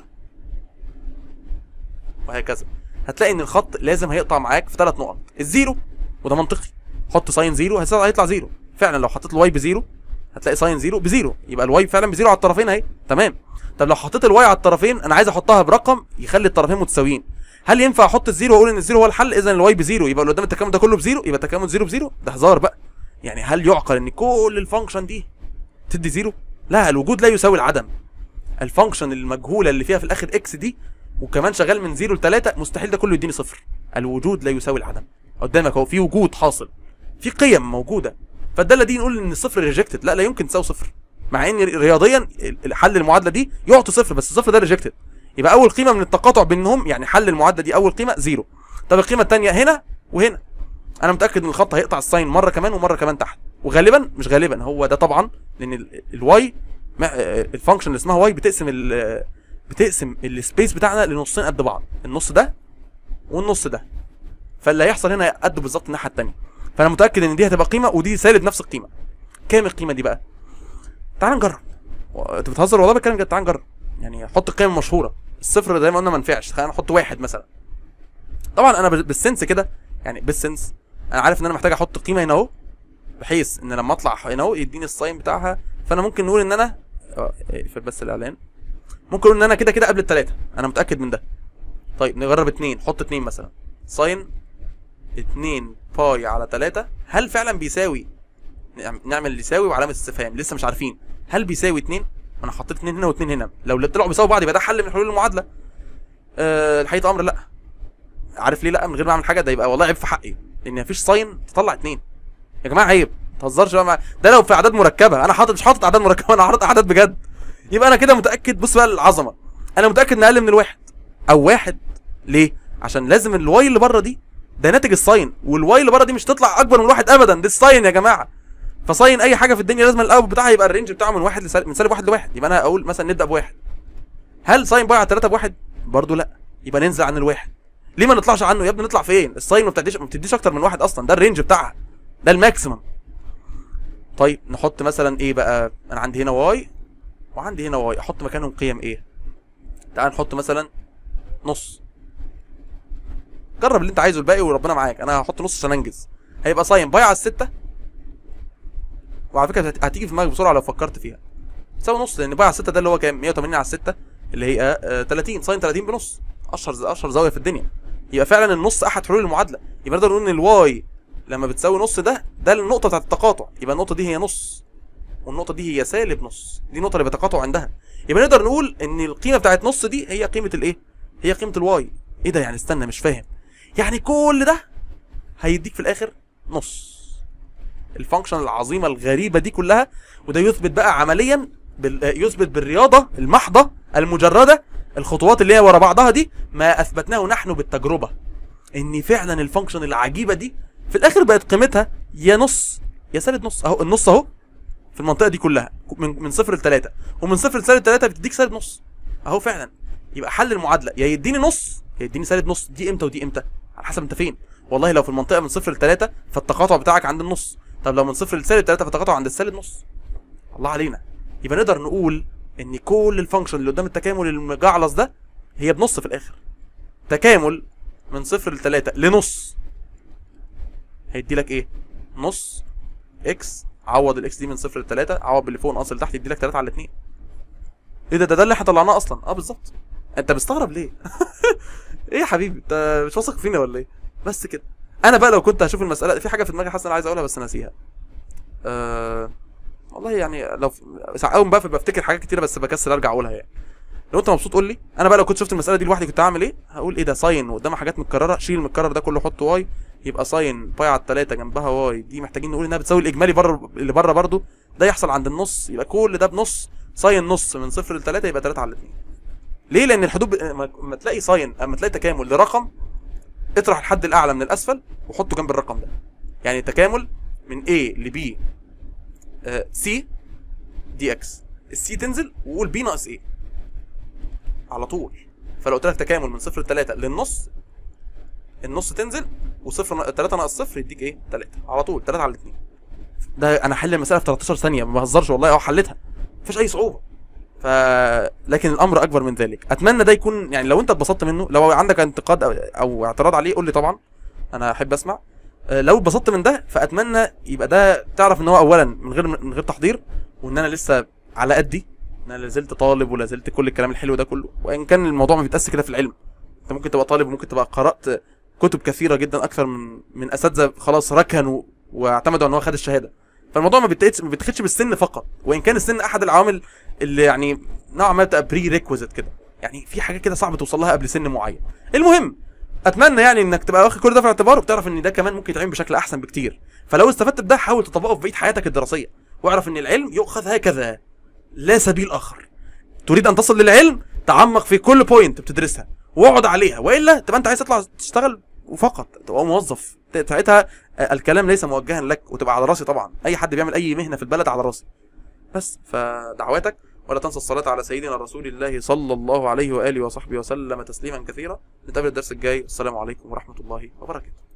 وهكذا هتلاقي ان الخط لازم هيقطع معاك في ثلاث نقط الزيرو وده منطقي حط ساين زيرو هيطلع هيطلع زيرو فعلا لو حطيت الواي بزيرو هتلاقي ساين زيرو بزيرو يبقى الواي فعلا بزيرو على الطرفين اهي تمام طب لو حطيت الواي على الطرفين انا عايز احطها برقم يخلي الطرفين متساويين هل ينفع احط الزيرو واقول ان الزيرو هو الحل اذا الواي بزيرو يبقى اللي قدام التكامل ده كله بزيرو يبقى التكامل زيرو بزيرو ده هزار بقى يعني هل يعقل ان كل الفانكشن دي تدي زيرو لا الوجود لا يساوي العدم الفانكشن المجهوله اللي فيها في الاخر اكس دي وكمان شغال من زيرو لثلاثة مستحيل ده كله يديني صفر الوجود لا يساوي العدم قدامك اهو في وجود حاصل في قيم موجوده فالداله دي نقول ان الصفر ريجكتد لا لا يمكن تساوي صفر مع ان رياضيا حل المعادله دي يعطي صفر بس الصفر ده ريجكتد يبقى اول قيمه من التقاطع بينهم يعني حل المعادله دي اول قيمه زيرو طب القيمه الثانيه هنا وهنا انا متاكد ان الخط هيقطع الساين مره كمان ومره كمان تحت وغالبا مش غالبا هو ده طبعا لان ال- الواي مع- الفانكشن اللي اسمها واي بتقسم ال بتقسم السبيس بتاعنا لنصين قد بعض النص ده والنص ده فاللي هيحصل هنا قد بالظبط الناحيه الثانيه فانا متاكد ان دي هتبقى قيمه ودي سالب نفس القيمه كام القيمه دي بقى تعال نجرب و- انت بتهزر والله بتكلم جد تعال نجرب يعني حط القيم المشهوره الصفر زي ما قلنا ما نفعش خلينا نحط واحد مثلا طبعا انا بال- بالسنس كده يعني بالسنس انا عارف ان انا محتاج احط قيمه هنا اهو بحيث ان لما اطلع هنا اهو يديني الساين بتاعها فانا ممكن نقول ان انا اه اقفل بس الاعلان ممكن نقول ان انا كده كده قبل الثلاثه انا متاكد من ده طيب نجرب اتنين حط اتنين مثلا ساين اتنين باي على تلاتة هل فعلا بيساوي نعم- نعمل يساوي وعلامة استفهام لسه مش عارفين هل بيساوي اتنين انا حطيت اتنين هنا واتنين هنا لو اللي طلعوا بيساوي بعض يبقى ده حل من حلول المعادلة أه الحقيقة امر لا عارف ليه لا من غير ما اعمل حاجة ده يبقى والله عيب في حقي لان مفيش ساين تطلع اتنين يا جماعة عيب ما تهزرش بقى مع... ده لو في اعداد مركبة انا حاطط مش حاطط اعداد مركبة انا حاطط اعداد بجد يبقى انا كده متاكد بص بقى العظمه انا متاكد ان اقل من الواحد او واحد ليه عشان لازم الواي اللي بره دي ده ناتج الساين والواي اللي بره دي مش تطلع اكبر من الواحد ابدا دي الساين يا جماعه فساين اي حاجه في الدنيا لازم الاوت بتاعها يبقى الرينج بتاعه من واحد لسالب من سالب واحد لواحد يبقى انا اقول مثلا نبدا بواحد هل ساين باي على 3 بواحد برضه لا يبقى ننزل عن الواحد ليه ما نطلعش عنه يا ابني نطلع فين الساين ما بتديش ما بتديش اكتر من واحد اصلا ده الرينج بتاعها ده الماكسيمم طيب نحط مثلا ايه بقى انا عندي هنا واي وعندي هنا واي احط مكانهم قيم ايه تعال نحط مثلا نص جرب اللي انت عايزه الباقي وربنا معاك انا هحط نص عشان انجز هيبقى ساين باي على الستة وعلى فكره هت- هتيجي في دماغك بسرعه لو فكرت فيها تساوي نص لان باي على الستة ده اللي هو كام 180 على الستة اللي هي آه 30 ساين 30 بنص اشهر اشهر زاويه في الدنيا يبقى فعلا النص احد حلول المعادله يبقى نقدر نقول ان الواي لما بتساوي نص ده ده النقطه بتاعت التقاطع يبقى النقطه دي هي نص والنقطه دي هي سالب نص دي النقطه اللي بيتقاطعوا عندها يبقى نقدر نقول ان القيمه بتاعت نص دي هي قيمه الايه هي قيمه الواي ايه ده يعني استنى مش فاهم يعني كل ده هيديك في الاخر نص الفانكشن العظيمه الغريبه دي كلها وده يثبت بقى عمليا بال... آه، يثبت بالرياضه المحضه المجرده الخطوات اللي هي ورا بعضها دي ما اثبتناه نحن بالتجربه ان فعلا الفانكشن العجيبه دي في الاخر بقت قيمتها يا نص يا سالب نص اهو النص اهو في المنطقه دي كلها من من صفر لثلاثه ومن صفر لسالب ثلاثه بتديك سالب نص اهو فعلا يبقى حل المعادله يا يديني نص يا يديني سالب نص دي امتى ودي امتى على حسب انت فين والله لو في المنطقه من صفر لثلاثه فالتقاطع بتاعك عند النص طب لو من صفر لسالب ثلاثه فالتقاطع عند السالب نص الله علينا يبقى نقدر نقول ان كل الفانكشن اللي قدام التكامل المجعلص ده هي بنص في الاخر تكامل من صفر لثلاثه لنص هيدي لك ايه نص اكس عوض الاكس دي من صفر لثلاثه عوض باللي فوق ناقص اللي تحت يدي لك 3 على 2 ايه ده ده ده اللي احنا طلعناه اصلا اه بالظبط انت مستغرب ليه ايه يا حبيبي انت مش واثق فينا ولا ايه بس كده انا بقى لو كنت هشوف المساله في حاجه في دماغي حاسس ان انا عايز اقولها بس ناسيها أه... والله يعني لو ساعات اول ما بقفل بفتكر حاجات كتيره بس بكسل ارجع اقولها يعني لو انت مبسوط قول لي انا بقى لو كنت شفت المساله دي لوحدي كنت هعمل ايه هقول ايه ده ساين وقدامها حاجات متكرره شيل المتكرر ده كله حط واي يبقى ساين باي على الثلاثه جنبها واي دي محتاجين نقول انها بتساوي الاجمالي بره اللي بره برضو ده يحصل عند النص يبقى كل ده بنص ساين نص من صفر لثلاثه يبقى 3 على 2 ليه لان الحدود ب... اما أما تلاقي ساين اما تلاقي تكامل لرقم اطرح الحد الاعلى من الاسفل وحطه جنب الرقم ده يعني تكامل من A ل B آه C دي اكس السي تنزل وقول بي ناقص ايه على طول فلو قلت لك تكامل من صفر لثلاثة للنص النص تنزل وصفر 3 ناقص صفر يديك ايه 3 على طول 3 على 2 ده انا حل المساله في 13 ثانيه ما بهزرش والله اه حلتها مفيش اي صعوبه ف لكن الامر اكبر من ذلك اتمنى ده يكون يعني لو انت اتبسطت منه لو عندك انتقاد او, أو اعتراض عليه قول لي طبعا انا احب اسمع آه، لو اتبسطت من ده فاتمنى يبقى ده تعرف ان هو اولا من غير من غير تحضير وان انا لسه على قدي ان انا لازلت طالب ولا زلت كل الكلام الحلو ده كله وان كان الموضوع ما بيتقاس كده في العلم انت ممكن تبقى طالب وممكن تبقى قرات كتب كثيره جدا اكثر من من اساتذه خلاص ركنوا واعتمدوا ان هو خد الشهاده فالموضوع ما بيتقيس ما بيتاخدش بالسن فقط وان كان السن احد العوامل اللي يعني نوعا ما بتبقى بري ريكويزيت كده يعني في حاجات كده صعب توصل لها قبل سن معين المهم اتمنى يعني انك تبقى واخد كل ده في الاعتبار وبتعرف ان ده كمان ممكن يتعمل بشكل احسن بكتير فلو استفدت بده حاول تطبقه في بقيه حياتك الدراسيه واعرف ان العلم يؤخذ هكذا لا سبيل اخر تريد ان تصل للعلم تعمق في كل بوينت بتدرسها واقعد عليها والا تبقى انت عايز تطلع تشتغل وفقط تبقى موظف ت- ساعتها آه، الكلام ليس موجها لك وتبقى على راسي طبعا اي حد بيعمل اي مهنه في البلد على راسي بس فدعواتك ولا تنسى الصلاة على سيدنا رسول الله صلى الله عليه وآله وصحبه وسلم تسليما كثيرا نتقابل الدرس الجاي السلام عليكم ورحمة الله وبركاته